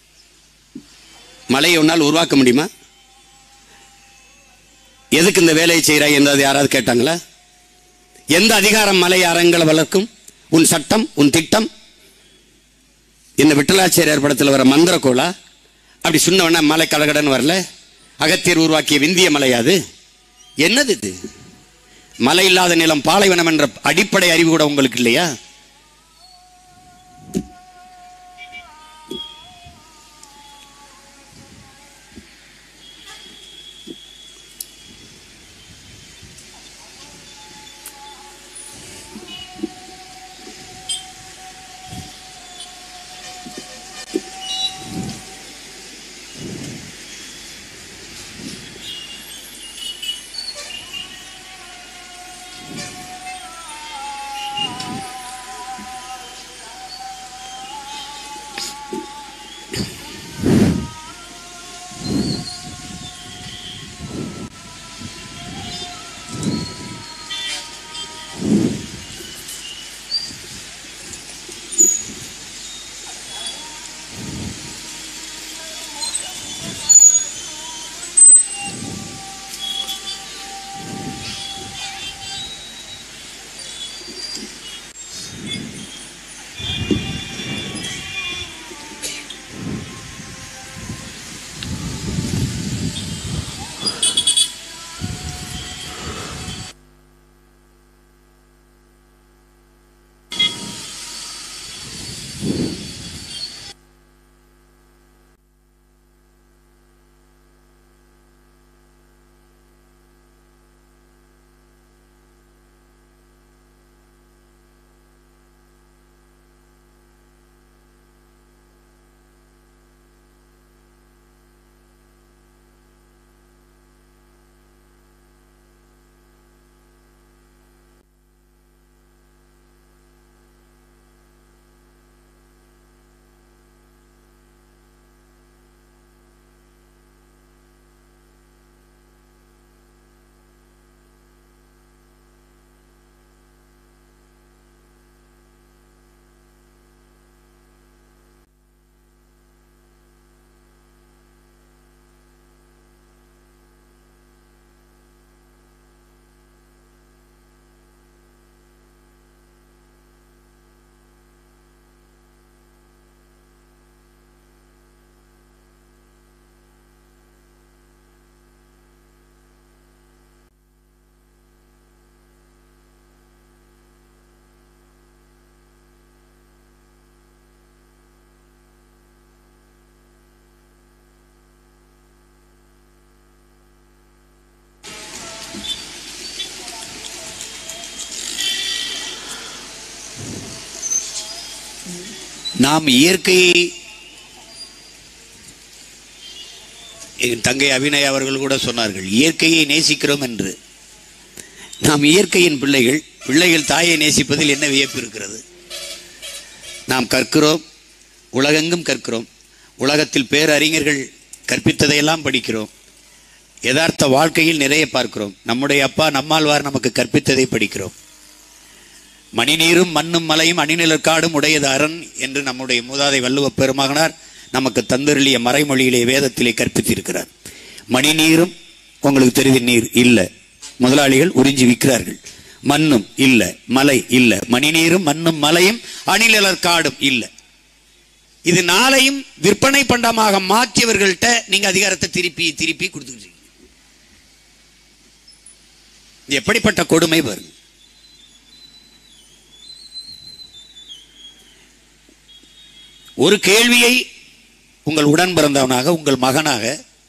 மலையை உன்னால் உருவாக்க முடியுமா எதுக்கு இந்த வேலையை செய்கிறாய் என்றது யாராவது கேட்டாங்களா எந்த அதிகாரம் மலை அரங்களை வளர்க்கும் உன் சட்டம் உன் திட்டம் என்ன விட்டலாச்சாரியார் படத்தில் வர மந்திரக்கோளா அப்படி சொன்னவன மலை கடகடன்னு வரல அகத்தியர் உருவாக்கிய விந்திய மலை அது என்னது இது மலை இல்லாத நிலம் பாலைவனம் என்ற அடிப்படை அறிவு கூட உங்களுக்கு இல்லையா நாம் இயற்கையை என் தங்கை அபிநய் அவர்கள் கூட சொன்னார்கள் இயற்கையை நேசிக்கிறோம் என்று நாம் இயற்கையின் பிள்ளைகள் பிள்ளைகள் தாயை நேசிப்பதில் என்ன வியப்பு இருக்கிறது நாம் கற்கிறோம் உலகெங்கும் கற்கிறோம் உலகத்தில் பேரறிஞர்கள் கற்பித்ததையெல்லாம் படிக்கிறோம் யதார்த்த வாழ்க்கையில் நிறைய பார்க்கிறோம் நம்முடைய அப்பா நம்மாழ்வார் நமக்கு கற்பித்ததை படிக்கிறோம் மணிநீரும் மண்ணும் மலையும் அணிநிலக்காடும் உடையது அரண் என்று நம்முடைய மூதாதை வள்ளுவ பெருமகனார் நமக்கு தந்தருளிய மறைமொழியிலே வேதத்திலே கற்பித்திருக்கிறார் மணிநீரும் உங்களுக்கு தெரிந்த நீர் இல்லை முதலாளிகள் உறிஞ்சி விற்கிறார்கள் மண்ணும் இல்லை மலை இல்லை மணிநீரும் மண்ணும் மலையும் அணிநிலக்காடும் இல்லை இது நாளையும் விற்பனை பண்டமாக மாற்றியவர்கள்ட்ட நீங்க அதிகாரத்தை திருப்பி திருப்பி கொடுத்துக்கிட்டு இது எப்படிப்பட்ட கொடுமை பாருங்க ஒரு கேள்வியை உங்கள் உடன் பிறந்தவனாக உங்கள் மகனாக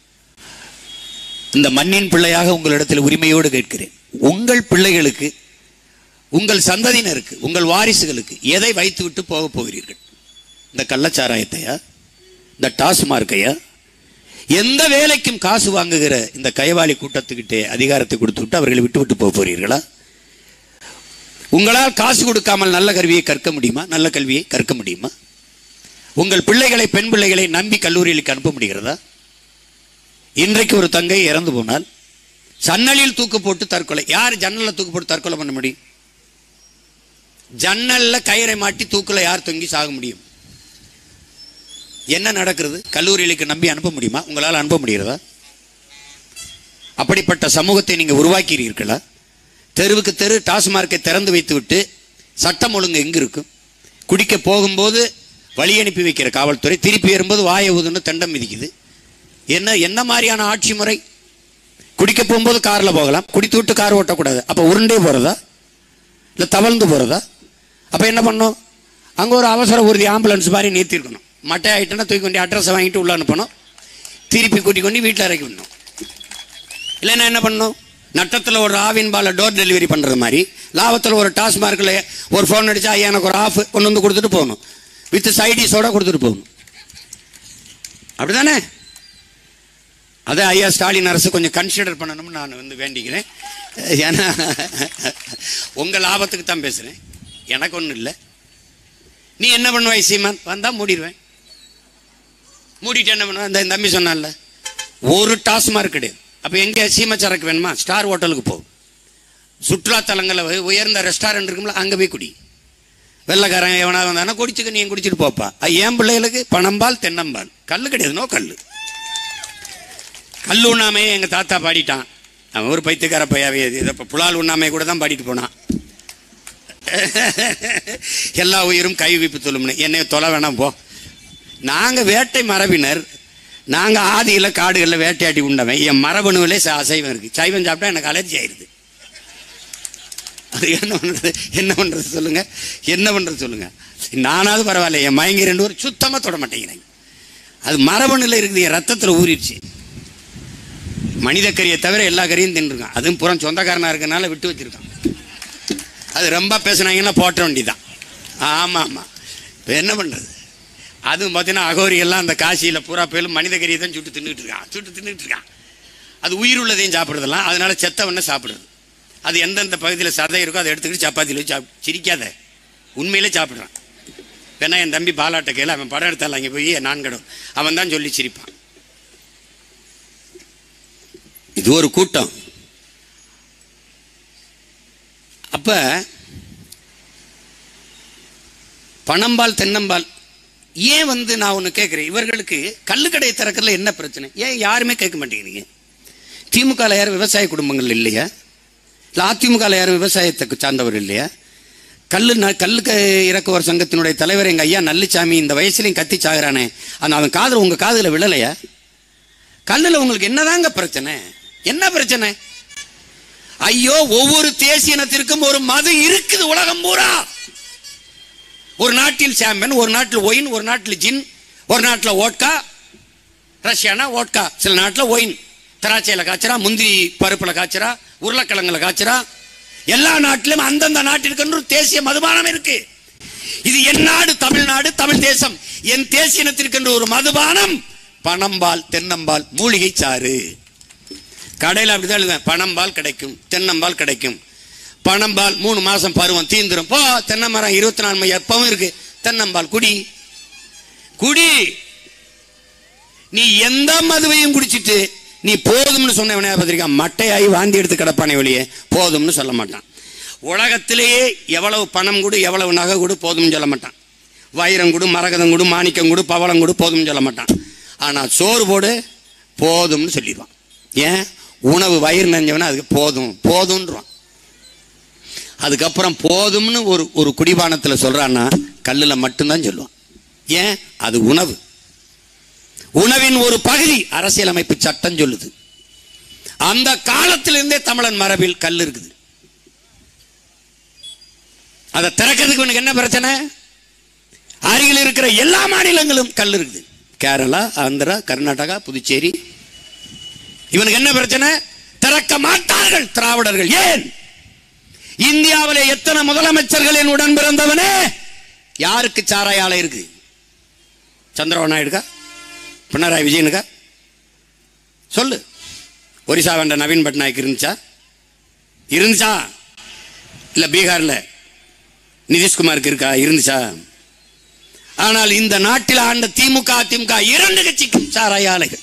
இந்த மண்ணின் பிள்ளையாக உங்களிடத்தில் உரிமையோடு கேட்கிறேன் உங்கள் பிள்ளைகளுக்கு உங்கள் சந்ததியினருக்கு உங்கள் வாரிசுகளுக்கு எதை வைத்துவிட்டு போக போகிறீர்கள் இந்த கள்ளச்சாராயத்தையா இந்த டாஸ்மார்க்கையா எந்த வேலைக்கும் காசு வாங்குகிற இந்த கைவாளி கூட்டத்துக்கிட்டே அதிகாரத்தை கொடுத்து விட்டு அவர்களை விட்டு விட்டு போக போறீர்களா உங்களால் காசு கொடுக்காமல் நல்ல கல்வியை கற்க முடியுமா நல்ல கல்வியை கற்க முடியுமா உங்கள் பிள்ளைகளை பெண் பிள்ளைகளை நம்பி கல்லூரிகளுக்கு அனுப்ப முடிகிறதா இன்றைக்கு ஒரு தங்கை இறந்து போனால் ஜன்னலில் தூக்கு போட்டு தற்கொலை யார் ஜன்னல்ல தூக்கு போட்டு தற்கொலை பண்ண முடியும் ஜன்னல்ல கயிறை மாட்டி தூக்குல யார் தொங்கி சாக முடியும் என்ன நடக்கிறது கல்லூரிகளுக்கு நம்பி அனுப்ப முடியுமா உங்களால் அனுப்ப முடிகிறதா அப்படிப்பட்ட சமூகத்தை நீங்க உருவாக்கிறீர்களா தெருவுக்கு தெரு டாஸ்மார்க்கை திறந்து வைத்து விட்டு சட்டம் ஒழுங்கு எங்க இருக்கும் குடிக்க போகும்போது வழி அனுப்பி வைக்கிற காவல்துறை திருப்பி வரும்போது வாயை ஊதுன்னு தண்டம் மிதிக்குது என்ன என்ன மாதிரியான ஆட்சி முறை குடிக்க போகும்போது கார்ல போகலாம் குடித்து விட்டு கார் ஓட்டக்கூடாது அப்ப உருண்டே போறதா இல்ல தவழ்ந்து போறதா அப்ப என்ன பண்ணும் அங்க ஒரு அவசர ஊர்தி ஆம்புலன்ஸ் மாதிரி நிறுத்திருக்கணும் மட்டை ஆயிட்டுனா தூக்கி கொண்டு அட்ரஸை வாங்கிட்டு உள்ள அனுப்பணும் திருப்பி கூட்டி கொண்டு வீட்டில் இறக்கி விடணும் இல்லைன்னா என்ன பண்ணணும் நட்டத்தில் ஒரு ஆவின் பால டோர் டெலிவரி பண்ணுறது மாதிரி லாபத்தில் ஒரு டாஸ்மார்க்கில் ஒரு ஃபோன் அடிச்சா ஐயா எனக்கு ஒரு ஆஃப் கொண்டு வந்து கொடுத்துட்டு போகணும் வித் சைடிஸோட கொடுத்துட்டு போகணும் அப்படிதானே அதை ஐயா ஸ்டாலின் அரசு கொஞ்சம் கன்சிடர் பண்ணணும்னு நான் வந்து வேண்டிக்கிறேன் ஏன்னா உங்கள் லாபத்துக்கு தான் பேசுகிறேன் எனக்கு ஒன்றும் இல்லை நீ என்ன பண்ணுவாய் சீமான் வந்தால் மூடிடுவேன் மூடிட்டு என்ன பண்ணுவேன் இந்த தம்பி சொன்னான்ல ஒரு டாஸ்மார்க் கிடையாது அப்போ எங்கே சீமச்சரக்கு வேணுமா ஸ்டார் ஹோட்டலுக்கு போ சுற்றுலாத்தலங்களில் உய- உயர்ந்த ரெஸ்டாரண்ட் இருக்கும்ல அங்கே போய் குடி வெள்ளைக்காரன் எவனா வந்தானா குடிச்சுக்க நீ குடிச்சிட்டு போப்பா அது என் பிள்ளைகளுக்கு பணம்பால் தென்னம்பால் கல் கிடையாது நோ கல் கல் உண்ணாமே எங்கள் தாத்தா பாடிட்டான் அவன் ஒரு பைத்தியக்கார பையாவே இதை இப்போ புலால் உண்ணாமே கூட தான் பாடிட்டு போனான் எல்லா உயிரும் கை விப்பு தொழும்னு என்னை தொலை வேணாம் போ நாங்கள் வேட்டை மரபினர் நாங்கள் ஆதியில் காடுகளில் வேட்டையாடி உண்டவன் என் மரபணுவிலே ச- அசைவம் இருக்குது சைவம் சாப்பிட்டா எனக்கு அலர்ஜி ஆயிடுது அது என்ன பண்ணுறது என்ன பண்ணுறது சொல்லுங்கள் என்ன பண்ணுறது சொல்லுங்கள் நானாவது பரவாயில்ல என் மயங்கி ரெண்டு பேரும் சுத்தமாக தொட மாட்டேங்கிறேன் அது மரபணுல இருக்குது என் ரத்தத்தில் ஊறிடுச்சு மனித கறியை தவிர எல்லா கறியும் தின்றுருக்கான் அதுவும் புறம் சொந்தக்காரனாக இருக்கனால விட்டு வச்சிருக்கான் அது ரொம்ப பேசுனாங்கன்னா போட்ட வேண்டிதான் ஆமாம் ஆமாம் இப்போ என்ன பண்ணுறது அதுவும் பார்த்தீங்கன்னா அகோரியெல்லாம் அந்த காசியில் பூரா பேரும் மனித கறியை தான் சுட்டு தின்னுட்டு இருக்கான் சுட்டு தின்னுட்டு இருக்கான் அது உயிர் உள்ளதையும் சாப்பிட்றதெல்லாம் அதனால செத்தவன சாப்பிடுறது அது எந்தெந்த பகுதியில் சதை இருக்கோ அதை எடுத்துக்கிட்டு சப்பாத்தியில் வச்சு சாப்~ சிரிக்காத உண்மையிலே சாப்பிட்றான் வேணா என் தம்பி பாலாட்ட கையில் அவன் படம் எடுத்தால அங்கே போய் நான்கடம் அவன் தான் சொல்லி சிரிப்பான் இது ஒரு கூட்டம் அப்ப பணம்பால் தென்னம்பால் ஏன் வந்து நான் ஒன்று கேட்குறேன் இவர்களுக்கு கள்ளுக்கடை திறக்கிறதுல என்ன பிரச்சனை ஏன் யாருமே கேட்க மாட்டேங்கிறீங்க திமுகவில் யாரும் விவசாய குடும்பங்கள் இல்லையா இல்லை அதிமுகவில் யாரும் விவசாயத்துக்கு சார்ந்தவர் இல்லையா கல்லு ந கல்லுக்கு இறக்குவர் சங்கத்தினுடைய தலைவர் எங்கள் ஐயா நல்லுச்சாமி இந்த வயசுலையும் கத்தி சாகுறானே அந்த அவன் காதில் உங்கள் காதில் விழலையா கல்லில் உங்களுக்கு என்னதாங்க பிரச்சனை என்ன பிரச்சனை ஐயோ ஒவ்வொரு தேசிய இனத்திற்கும் ஒரு மது இருக்குது உலகம் பூரா ஒரு நாட்டில் சாம்பியன் ஒரு நாட்டில் ஒயின் ஒரு நாட்டில் ஜின் ஒரு நாட்டில் ஓட்கா ரஷ்யானா ஓட்கா சில நாட்டில் ஒயின் திராட்சையில் காய்ச்சறா முந்திரி பருப்பில் காய்ச்சறா உருளைக்கிழங்குல காய்ச்சறா எல்லா நாட்டிலும் அந்தந்த நாட்டிற்கு ஒரு தேசிய மதுபானம் இருக்கு இது என் நாடு தமிழ்நாடு தமிழ் தேசம் என் தேசியனத்திற்கென்று ஒரு மதுபானம் பணம்பால் தென்னம்பால் மூலிகை சாறு கடையில் அப்படிதான் எழுதுவேன் பணம்பால் கிடைக்கும் தென்னம்பால் கிடைக்கும் பணம்பால் மூணு மாசம் பருவம் தீந்துரும் போ தென்னை மரம் இருபத்தி நாலு மணி எப்பவும் இருக்கு தென்னம்பால் குடி குடி நீ எந்த மதுவையும் குடிச்சிட்டு நீ போதும்னு சொன்ன பத்திரிக்கா மட்டையாகி வாந்தி எடுத்து கிடப்பானே வெளியே போதும்னு சொல்ல மாட்டான் உலகத்திலேயே எவ்வளவு பணம் கொடு எவ்வளவு நகை கொடு போதும்னு சொல்ல மாட்டான் வைரம் கொடு மரகதம் கொடு மாணிக்கம் கொடு பவளம் கொடு போதும்னு சொல்ல மாட்டான் ஆனால் சோறு போடு போதும்னு சொல்லிடுவான் ஏன் உணவு வயிறு நெஞ்சவனா அதுக்கு போதும் போதும்ன்றான் அதுக்கப்புறம் போதும்னு ஒரு ஒரு குடிபானத்தில் சொல்றான்னா கல்லில் மட்டும்தான் சொல்லுவான் ஏன் அது உணவு உணவின் ஒரு பகுதி அரசியலமைப்பு சட்டம் சொல்லுது அந்த காலத்திலிருந்தே தமிழன் மரபில் கல் இருக்குது அதை திறக்கிறதுக்கு இவனுக்கு என்ன பிரச்சனை அருகில் இருக்கிற எல்லா மாநிலங்களும் கல் இருக்குது கேரளா ஆந்திரா கர்நாடகா புதுச்சேரி இவனுக்கு என்ன பிரச்சனை திறக்க மாட்டார்கள் திராவிடர்கள் ஏன் இந்தியாவிலே எத்தனை முதலமைச்சர்களின் உடன் பிறந்தவனே யாருக்கு சாராய ஆலை இருக்கு சந்திரபாபு நாயுடுக்கா பினராயி விஜயனுக்கா சொல்லு ஒரிசா வேண்ட நவீன் பட்நாயக் இருந்துச்சா இருந்துச்சா இல்ல பீகார்ல நிதிஷ்குமாருக்கு இருக்கா இருந்துச்சா ஆனால் இந்த நாட்டில் ஆண்ட திமுக அதிமுக இரண்டு கட்சிக்கும் சாராய ஆலைகள்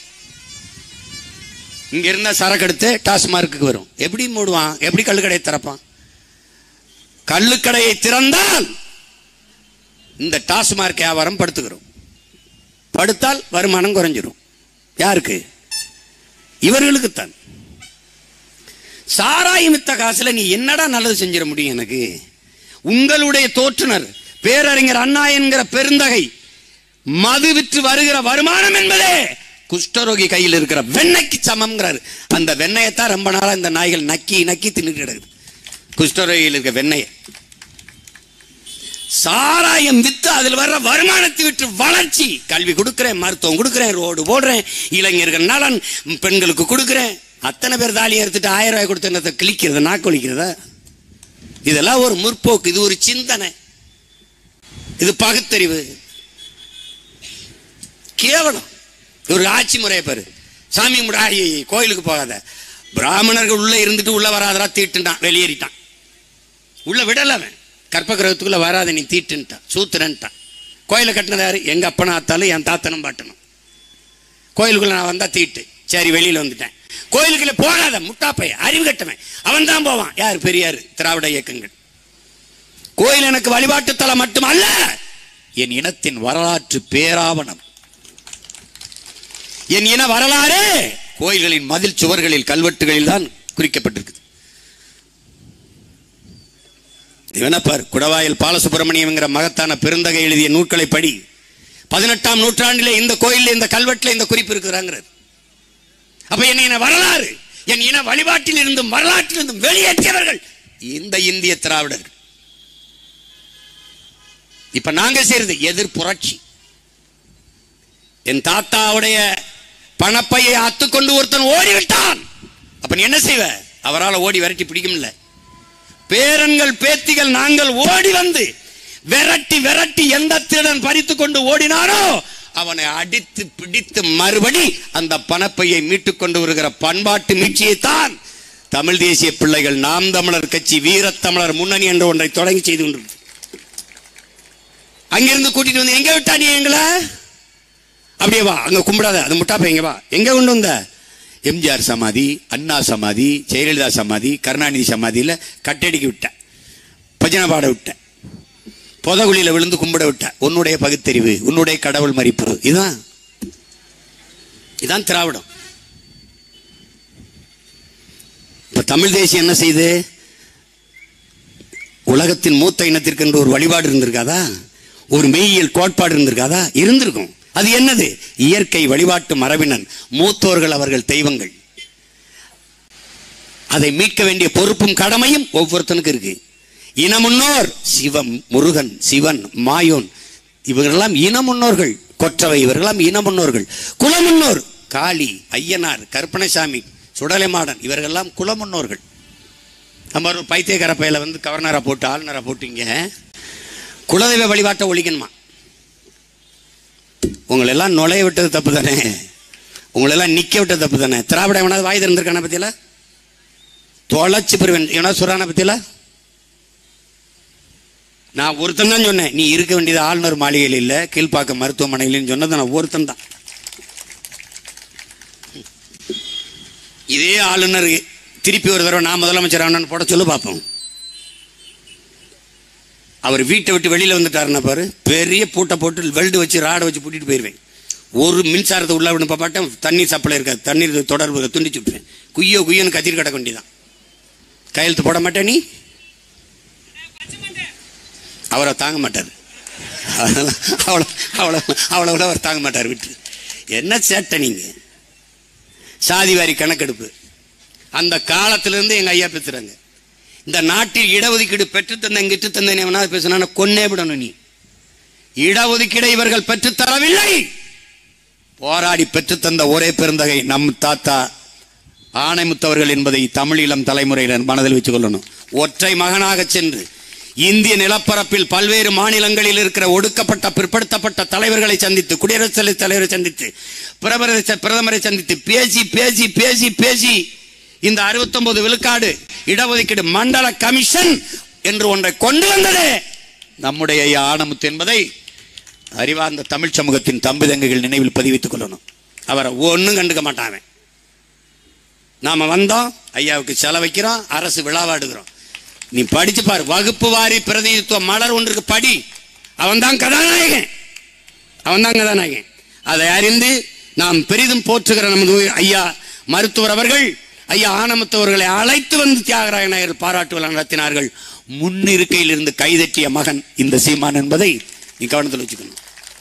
இங்க இருந்த சரக்கு எடுத்து டாஸ்மார்க்கு வரும் எப்படி மூடுவான் எப்படி கள்ளுக்கடையை திறப்பான் கள்ளுக்கடையை திறந்தால் இந்த டாஸ்மார்க் வியாபாரம் படுத்துக்கிறோம் படுத்தால் வருமானம் குறைஞ்சிரும் யாருக்கு இவர்களுக்குத்தான் சாராயம் வித்த காசுல நீ என்னடா நல்லது செஞ்சிட முடியும் எனக்கு உங்களுடைய தோற்றுனர் பேரறிஞர் அண்ணா என்கிற பெருந்தகை மது விற்று வருகிற வருமானம் என்பதே குஷ்டரோகி கையில் இருக்கிற வெண்ணெய்க்கு சமம்ங்கிறாரு அந்த வெண்ணெயத்தான் ரொம்ப நாளா இந்த நாய்கள் நக்கி நக்கி தின்னுட்டு கிடக்குது குஷ்டரோகியில் இருக்க வெண்ணெயை சாராயம் வித்து அதில் வர்ற வருமானத்தை விட்டு வளர்ச்சி கல்வி கொடுக்கிறேன் மருத்துவம் கொடுக்கிறேன் ரோடு போடுறேன் இளைஞர்கள் நலன் பெண்களுக்கு கொடுக்கிறேன் அத்தனை பேர் தாலி எடுத்துட்டு ஆயிரம் ரூபாய் கொடுத்து என்னத்தை கிழிக்கிறத நாக்கு ஒழிக்கிறதா இதெல்லாம் ஒரு முற்போக்கு இது ஒரு சிந்தனை இது பகுத்தறிவு கேவலம் ஒரு ஆட்சி முறையை பாரு சாமி முடாயி கோயிலுக்கு போகாத பிராமணர்கள் உள்ள இருந்துட்டு உள்ள வராதரா தீட்டுட்டான் வெளியேறிட்டான் உள்ள விடல அவன் கற்ப கிரகத்துக்குள்ள வராத நீ தீட்டுன்ட்டான் சூத்திரன்ட்டான் கோயிலை கட்டினது யாரு எங்க அப்பனா ஆத்தாலும் என் தாத்தனும் பாட்டனும் கோயிலுக்குள்ள நான் வந்தா தீட்டு சரி வெளியில வந்துட்டேன் கோயிலுக்குள்ள போகாத முட்டாப்பை அறிவு கட்டவன் அவன் தான் போவான் யார் பெரியார் திராவிட இயக்கங்கள் கோயில் எனக்கு வழிபாட்டு தலம் மட்டுமல்ல என் இனத்தின் வரலாற்று பேராவணம் என் இன வரலாறு கோயில்களின் மதில் சுவர்களில் கல்வெட்டுகளில் தான் குறிக்கப்பட்டிருக்குது இவனப்பார் குடவாயில் பாலசுப்பிரமணியம்ங்கிற மகத்தான பெருந்தகை எழுதிய நூல்களை படி பதினெட்டாம் நூற்றாண்டிலே இந்த கோயிலில் இந்த கல்வெட்டில் இந்த குறிப்பு இருக்கிறாங்கிறது அப்ப என் இன வரலாறு என் இன வழிபாட்டில் இருந்தும் வரலாற்றில் இருந்தும் வெளியேற்றியவர்கள் இந்த இந்திய திராவிடர்கள் இப்ப நாங்க செய்யறது எதிர் புரட்சி என் தாத்தாவுடைய பணப்பையை அத்துக்கொண்டு ஒருத்தன் ஓடிவிட்டான் அப்ப நீ என்ன செய்வ அவரால் ஓடி விரட்டி பிடிக்கும்ல பேரன்கள் பேத்திகள் நாங்கள் ஓடி வந்து விரட்டி விரட்டி எந்த திருடன் பறித்து கொண்டு ஓடினாரோ அவனை அடித்து பிடித்து மறுபடி அந்த பணப்பையை மீட்டுக் கொண்டு வருகிற பண்பாட்டு மீட்சியைத்தான் தமிழ் தேசிய பிள்ளைகள் நாம் தமிழர் கட்சி வீரத்தமிழர் முன்னணி என்ற ஒன்றை தொடங்கி செய்து கொண்டிருக்கு அங்கிருந்து கூட்டிட்டு வந்து எங்க விட்டா நீ எங்களை அப்படியே வா அங்க கும்பிடாத அது முட்டாப்ப எங்க வா எங்க கொண்டு வந்த எம்ஜிஆர் சமாதி அண்ணா சமாதி ஜெயலலிதா சமாதி கருணாநிதி சமாதியில கட்டடிக்கு விட்ட பஜனை பாட விட்ட புதகுழியில விழுந்து கும்பிட விட்ட உன்னுடைய பகுத்தறிவு உன்னுடைய கடவுள் மதிப்பு இதுதான் இதான் திராவிடம் இப்ப தமிழ் தேசியம் என்ன செய்யுது உலகத்தின் மூத்த இனத்திற்கு என்று ஒரு வழிபாடு இருந்திருக்காதா ஒரு மெய்யியல் கோட்பாடு இருந்திருக்காதா இருந்திருக்கும் அது என்னது இயற்கை வழிபாட்டு மரபினன் மூத்தோர்கள் அவர்கள் தெய்வங்கள் அதை மீட்க வேண்டிய பொறுப்பும் கடமையும் ஒவ்வொருத்தனுக்கு இருக்கு இனமுன்னோர் சிவம் முருகன் சிவன் மாயோன் இவர்களெல்லாம் இனமுன்னோர்கள் கொற்றவை இவர்களெல்லாம் இனமுன்னோர்கள் குலமுன்னோர் காளி ஐயனார் கருப்பணசாமி சுடலைமாடன் இவர்களெல்லாம் குலமுன்னோர்கள் நம்ம ஒரு பைத்தியக்கார பையில வந்து கவர்னரா போட்டு ஆளுநரா போட்டீங்க குலதெய்வ வழிபாட்டை ஒழிக்கணுமா உங்களை எல்லாம் நுழைய விட்டது தப்பு தானே உங்களை எல்லாம் நிக்க விட்டது தப்பு தானே திராவிட எவனாவது வாய் திறந்திருக்கான பத்தியில தொலைச்சு பெறுவேன் எவனாவது சொல்றான பத்தியில நான் ஒருத்தன் தான் சொன்னேன் நீ இருக்க வேண்டியது ஆளுநர் மாளிகையில் இல்லை கீழ்ப்பாக்கம் மருத்துவமனையிலன்னு சொன்னது நான் ஒருத்தன் தான் இதே ஆளுநர் திருப்பி ஒரு தடவை நான் முதலமைச்சர் ஆனன்னு போட சொல்லு பார்ப்போம் அவர் வீட்டை விட்டு வெளியில் வந்துட்டாருன்னா பாரு பெரிய பூட்டை போட்டு வெல்டு வச்சு ராடை வச்சு பூட்டிட்டு போயிடுவேன் ஒரு மின்சாரத்தை உள்ள விட பாட்டேன் தண்ணீர் சப்ளை இருக்காது தண்ணீர் தொடர்பு துண்டிச்சு விட்டுருவேன் குய்யோ குய்யோன்னு கத்திரி கிடக்க வேண்டியதான் கையெழுத்து போட மாட்டே நீ அவரை தாங்க மாட்டார் அதெல்லாம் அவ்வளோ அவ்வளோ அவ்வளோ கூட அவர் தாங்க மாட்டார் விட்டு என்ன சேட்டை நீங்க சாதி வாரி கணக்கெடுப்பு அந்த காலத்திலிருந்து எங்க ஐயா பேசுறாங்க இந்த நாட்டில் இடஒதுக்கீடு பெற்றுத் தந்த இங்கிட்டு தந்தேன் எவனாவது பேசினா கொன்னே விடணும் நீ இடஒதுக்கீடை இவர்கள் பெற்றுத் தரவில்லை போராடி பெற்றுத் தந்த ஒரே பெருந்தகை நம் தாத்தா ஆணைமுத்தவர்கள் என்பதை தமிழீழம் தலைமுறையினர் மனதில் வச்சுக் கொள்ளணும் ஒற்றை மகனாக சென்று இந்திய நிலப்பரப்பில் பல்வேறு மாநிலங்களில் இருக்கிற ஒடுக்கப்பட்ட பிற்படுத்தப்பட்ட தலைவர்களை சந்தித்து குடியரசுத் தலைவர் தலைவரை சந்தித்து பிரதமரை ச- பிரதமரை சந்தித்து பேசி பேசி பேசி பேசி இந்த 69 விழுக்காடு இடஒதுக்கீடு மண்டல கமிஷன் என்று ஒன்றை கொண்டு வந்ததே நம்முடைய ஐயா ஆனமுத்து என்பதை அறிவார்ந்த தமிழ் சமூகத்தின் தம்பி தங்கைகள் நினைவில் பதிவித்துக் கொள்ளணும் அவரை ஒன்றும் கண்டுக்க மாட்டான் நாம வந்தோம் ஐயாவுக்கு செலவைக்கிறோம் அரசு விழாவாடுகிறோம் நீ படிச்சு பாரு வகுப்பு வாரி பிரதிநிதித்துவ மலர் ஒன்றுக்கு படி அவன் தான் கதாநாயகன் அவன் தான் கதாநாயகன் அதை அறிந்து நாம் பெரிதும் போற்றுகிற நமது ஐயா மருத்துவர் அவர்கள் ஐயா ஆனமத்தவர்களை அழைத்து வந்து தியாகராய நாயர் பாராட்டு விழா நடத்தினார்கள் முன்னிருக்கையில் இருந்து கைதட்டிய மகன் இந்த சீமான் என்பதை நீ கவனத்தில் வச்சுக்கணும்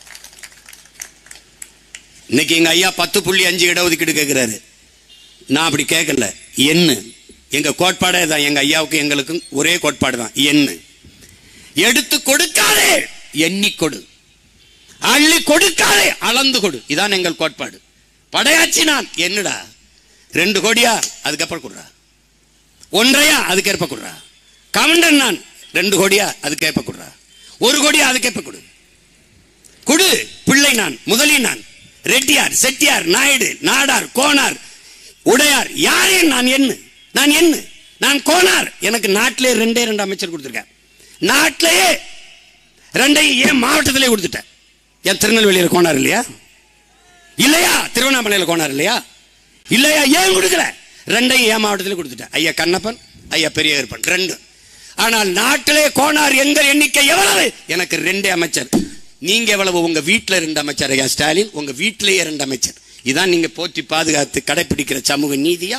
இன்னைக்கு எங்க ஐயா பத்து புள்ளி அஞ்சு இடஒதுக்கீடு கேட்கிறாரு நான் அப்படி கேட்கல என்ன எங்க கோட்பாடே தான் எங்க ஐயாவுக்கும் எங்களுக்கும் ஒரே கோட்பாடு தான் என்ன எடுத்து கொடுக்காதே எண்ணி கொடு அள்ளி கொடுக்காதே அளந்து கொடு இதான் எங்கள் கோட்பாடு படையாச்சி நான் என்னடா ரெண்டு கோடியா அதுக்கப்புறம் கொடுறா ஒன்றையா அதுக்கேற்ப கொடுறா கவுண்டன் நான் ரெண்டு கோடியா அதுக்கேற்ப கொடுறா ஒரு கோடியா அதுக்கேற்ப கொடு குடு பிள்ளை நான் முதலி நான் ரெட்டியார் செட்டியார் நாயுடு நாடார் கோனார் உடையார் யாரே நான் என்ன நான் என்ன நான் கோனார் எனக்கு நாட்டிலே ரெண்டே ரெண்டு அமைச்சர் கொடுத்துருக்கேன் நாட்டிலேயே ரெண்டையும் ஏன் மாவட்டத்திலே கொடுத்துட்டேன் என் திருநெல்வேலியில் கோனார் இல்லையா இல்லையா திருவண்ணாமலையில் கோனார் இல்லையா இல்லையா ஏன் கொடுக்கல ரெண்டையும் ஏன் மாவட்டத்திலே கொடுத்துட்டேன் ஐயா கண்ணப்பன் ஐயா பெரிய இருப்பன் ரெண்டு ஆனால் நாட்டிலே கோனார் எங்கள் எண்ணிக்கை எவ்வளவு எனக்கு ரெண்டே அமைச்சர் நீங்க எவ்வளவு உங்க வீட்டுல ரெண்டு அமைச்சர் ஐயா ஸ்டாலின் உங்க வீட்டிலேயே ரெண்டு அமைச்சர் இதான் நீங்க போற்றி பாதுகாத்து கடைபிடிக்கிற சமூக நீதியா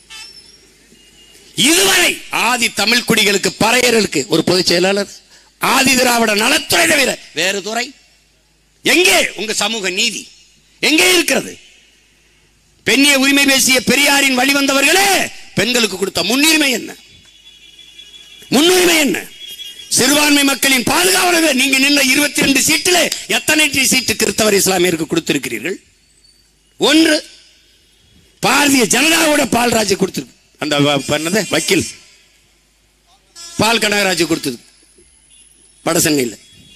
இதுவரை ஆதி தமிழ் குடிகளுக்கு பறையர்களுக்கு ஒரு பொதுச் செயலாளர் ஆதி திராவிட நலத்துறை தவிர வேறு துறை எங்கே உங்க சமூக நீதி எங்கே இருக்கிறது பெண்ணிய உரிமை பேசிய பெரியாரின் வழிவந்தவர்களே பெண்களுக்கு கொடுத்த முன்னுரிமை என்ன முன்னுரிமை என்ன சிறுபான்மை மக்களின் பாதுகாவலர் நீங்க நின்ற இருபத்தி ரெண்டு சீட்டில் எத்தனை சீட்டு கிறிஸ்தவர் இஸ்லாமியருக்கு கொடுத்திருக்கிறீர்கள் ஒன்று பாரதிய ஜனதாவோட பால்ராஜ் கொடுத்திருக்கு அந்த வ- பண்ணது வக்கீல் பால் கனகராஜ் கொடுத்தது வடசென்னையில்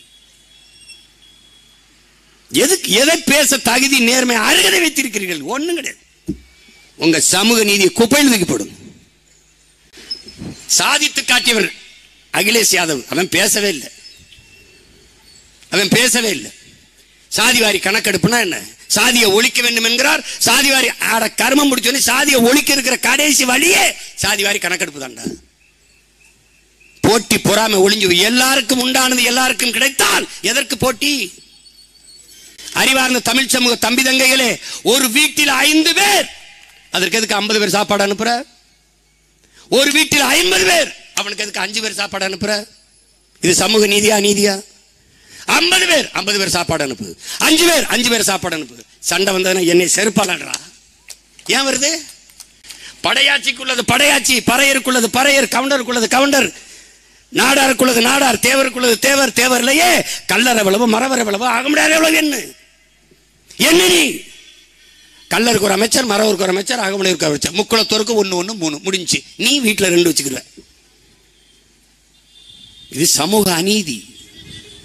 எதுக்கு எதை பேச தகுதி நேர்மை அருகதை வைத்திருக்கிறீர்கள் ஒண்ணும் கிடையாது உங்க சமூக நீதியை குப்பையில் தூக்கி போடும் சாதித்து காட்டியவர் அகிலேஷ் யாதவ் அவன் பேசவே இல்லை அவன் பேசவே இல்லை சாதிவாரி கணக்கெடுப்புனா என்ன சாதியை ஒழிக்க வேண்டும் என்கிறார் சாதிவாரி ஆட கர்மம் முடிச்சோன்னே சாதியை ஒழிக்க இருக்கிற கடைசி வழியே சாதிவாரி கணக்கெடுப்பு தான்டா போட்டி பொறாமை ஒளிஞ்சு போய் எல்லாருக்கும் உண்டானது எல்லாருக்கும் கிடைத்தால் எதற்கு போட்டி அறிவார்ந்த தமிழ் சமூக தம்பி தங்கைகளே ஒரு வீட்டில் ஐந்து பேர் அதற்கு எதுக்கு ஐம்பது பேர் சாப்பாடு அனுப்புற ஒரு வீட்டில் ஐம்பது பேர் அவனுக்கு எதுக்கு அஞ்சு பேர் சாப்பாடு அனுப்புற இது சமூக நீதியா நீதியா ஐம்பது பேர் ஐம்பது பேர் சாப்பாடு அனுப்பு அஞ்சு பேர் அஞ்சு பேர் சாப்பாடு அனுப்பு சண்டை வந்ததுன்னா என்னை செருப்பாளாடுறா ஏன் வருது படையாட்சிக்குள்ளது படையாட்சி பறையருக்குள்ளது பறையர் கவுண்டருக்குள்ளது கவுண்டர் நாடாருக்குள்ளது நாடார் தேவருக்குள்ளது தேவர் தேவர்லையே கல்லற எவ்வளவு மரவர் எவ்வளவு அகமுடையார் எவ்வளவு என்ன என்ன நீ கல்லருக்கு ஒரு அமைச்சர் மரவருக்கு ஒரு அமைச்சர் அகமுடையருக்கு ஒரு அமைச்சர் முக்குளத்தோருக்கு ஒன்று ஒன்று மூணு முடிஞ்சு நீ வீட்டில் ரெண்டு வச்சுக்கிற இது சமூக அநீதி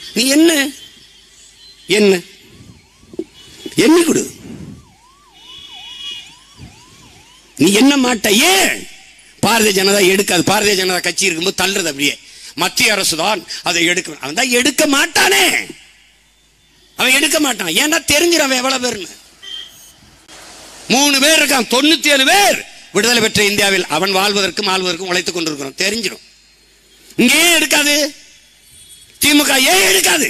நீ என்ன என்ன எண்ணி கொடு நீ என்ன மாட்ட ஏன் பாரதிய ஜனதா எடுக்காது பாரதிய ஜனதா கட்சி இருக்கும்போது தள்ளுறது அப்படியே மத்திய அரசு தான் அதை எடுக்க அவன் தான் எடுக்க மாட்டானே அவன் எடுக்க மாட்டான் ஏன்னா தெரிஞ்சிடும் அவன் எவ்வளவு பேர்னு மூணு பேர் இருக்கான் தொண்ணூத்தி ஏழு பேர் விடுதலை பெற்ற இந்தியாவில் அவன் வாழ்வதற்கும் ஆள்வதற்கும் உழைத்துக் கொண்டிருக்கிறோம் தெரிஞ்சிடும் இங்கே ஏன் எடுக்காது திமுக ஏன் எடுக்காது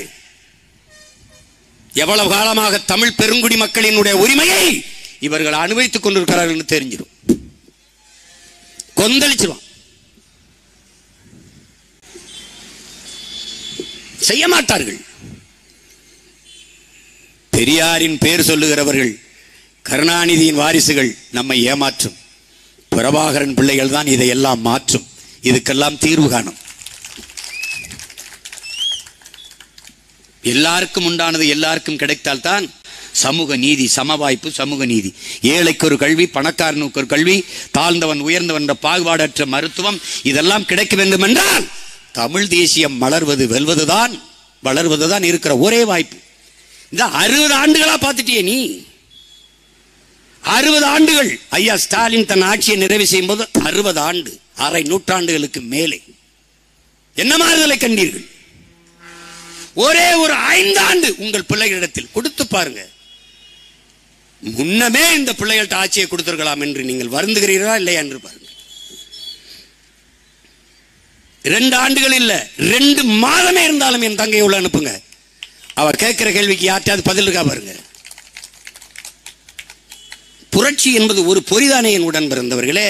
எவ்வளவு காலமாக தமிழ் பெருங்குடி மக்களினுடைய உரிமையை இவர்கள் அனுபவித்துக் கொண்டிருக்கிறார்கள் என்று தெரிஞ்சிடும் கொந்தளிச்சிருவான் செய்ய மாட்டார்கள் பெரியாரின் பேர் சொல்லுகிறவர்கள் கருணாநிதியின் வாரிசுகள் நம்மை ஏமாற்றும் பிரபாகரன் பிள்ளைகள் தான் இதையெல்லாம் மாற்றும் இதுக்கெல்லாம் தீர்வு காணும் எல்லாருக்கும் உண்டானது எல்லாருக்கும் கிடைத்தால்தான் சமூக நீதி சமவாய்ப்பு சமூக நீதி ஏழைக்கு ஒரு கல்வி பணக்காரனுக்கு ஒரு கல்வி தாழ்ந்தவன் உயர்ந்தவன் என்ற பாகுபாடற்ற மருத்துவம் இதெல்லாம் கிடைக்க வேண்டும் என்றால் தமிழ் தேசியம் மலர்வது வெல்வதுதான் வளர்வதுதான் இருக்கிற ஒரே வாய்ப்பு இந்த அறுபது ஆண்டுகளா பார்த்துட்டியே நீ அறுபது ஆண்டுகள் ஐயா ஸ்டாலின் தன் ஆட்சியை நிறைவு செய்யும் போது அறுபது ஆண்டு அரை நூற்றாண்டுகளுக்கு மேலே என்ன மாறுதலை கண்டீர்கள் ஒரே ஒரு ஐந்தாண்டு உங்கள் பிள்ளைகளிடத்தில் கொடுத்து பாருங்க முன்னமே இந்த பிள்ளைகள்ட்ட ஆட்சியை கொடுத்திருக்கலாம் என்று நீங்கள் வருந்துகிறீர்களா இல்லையா என்று பாருங்க ரெண்டு ஆண்டுகள் இல்ல ரெண்டு மாதமே இருந்தாலும் என் தங்கை உள்ள அனுப்புங்க அவ கேட்கிற கேள்விக்கு யார்ட்டையாவது பதில் இருக்கா பாருங்க புரட்சி என்பது ஒரு பொறிதானே என் உடன் பிறந்தவர்களே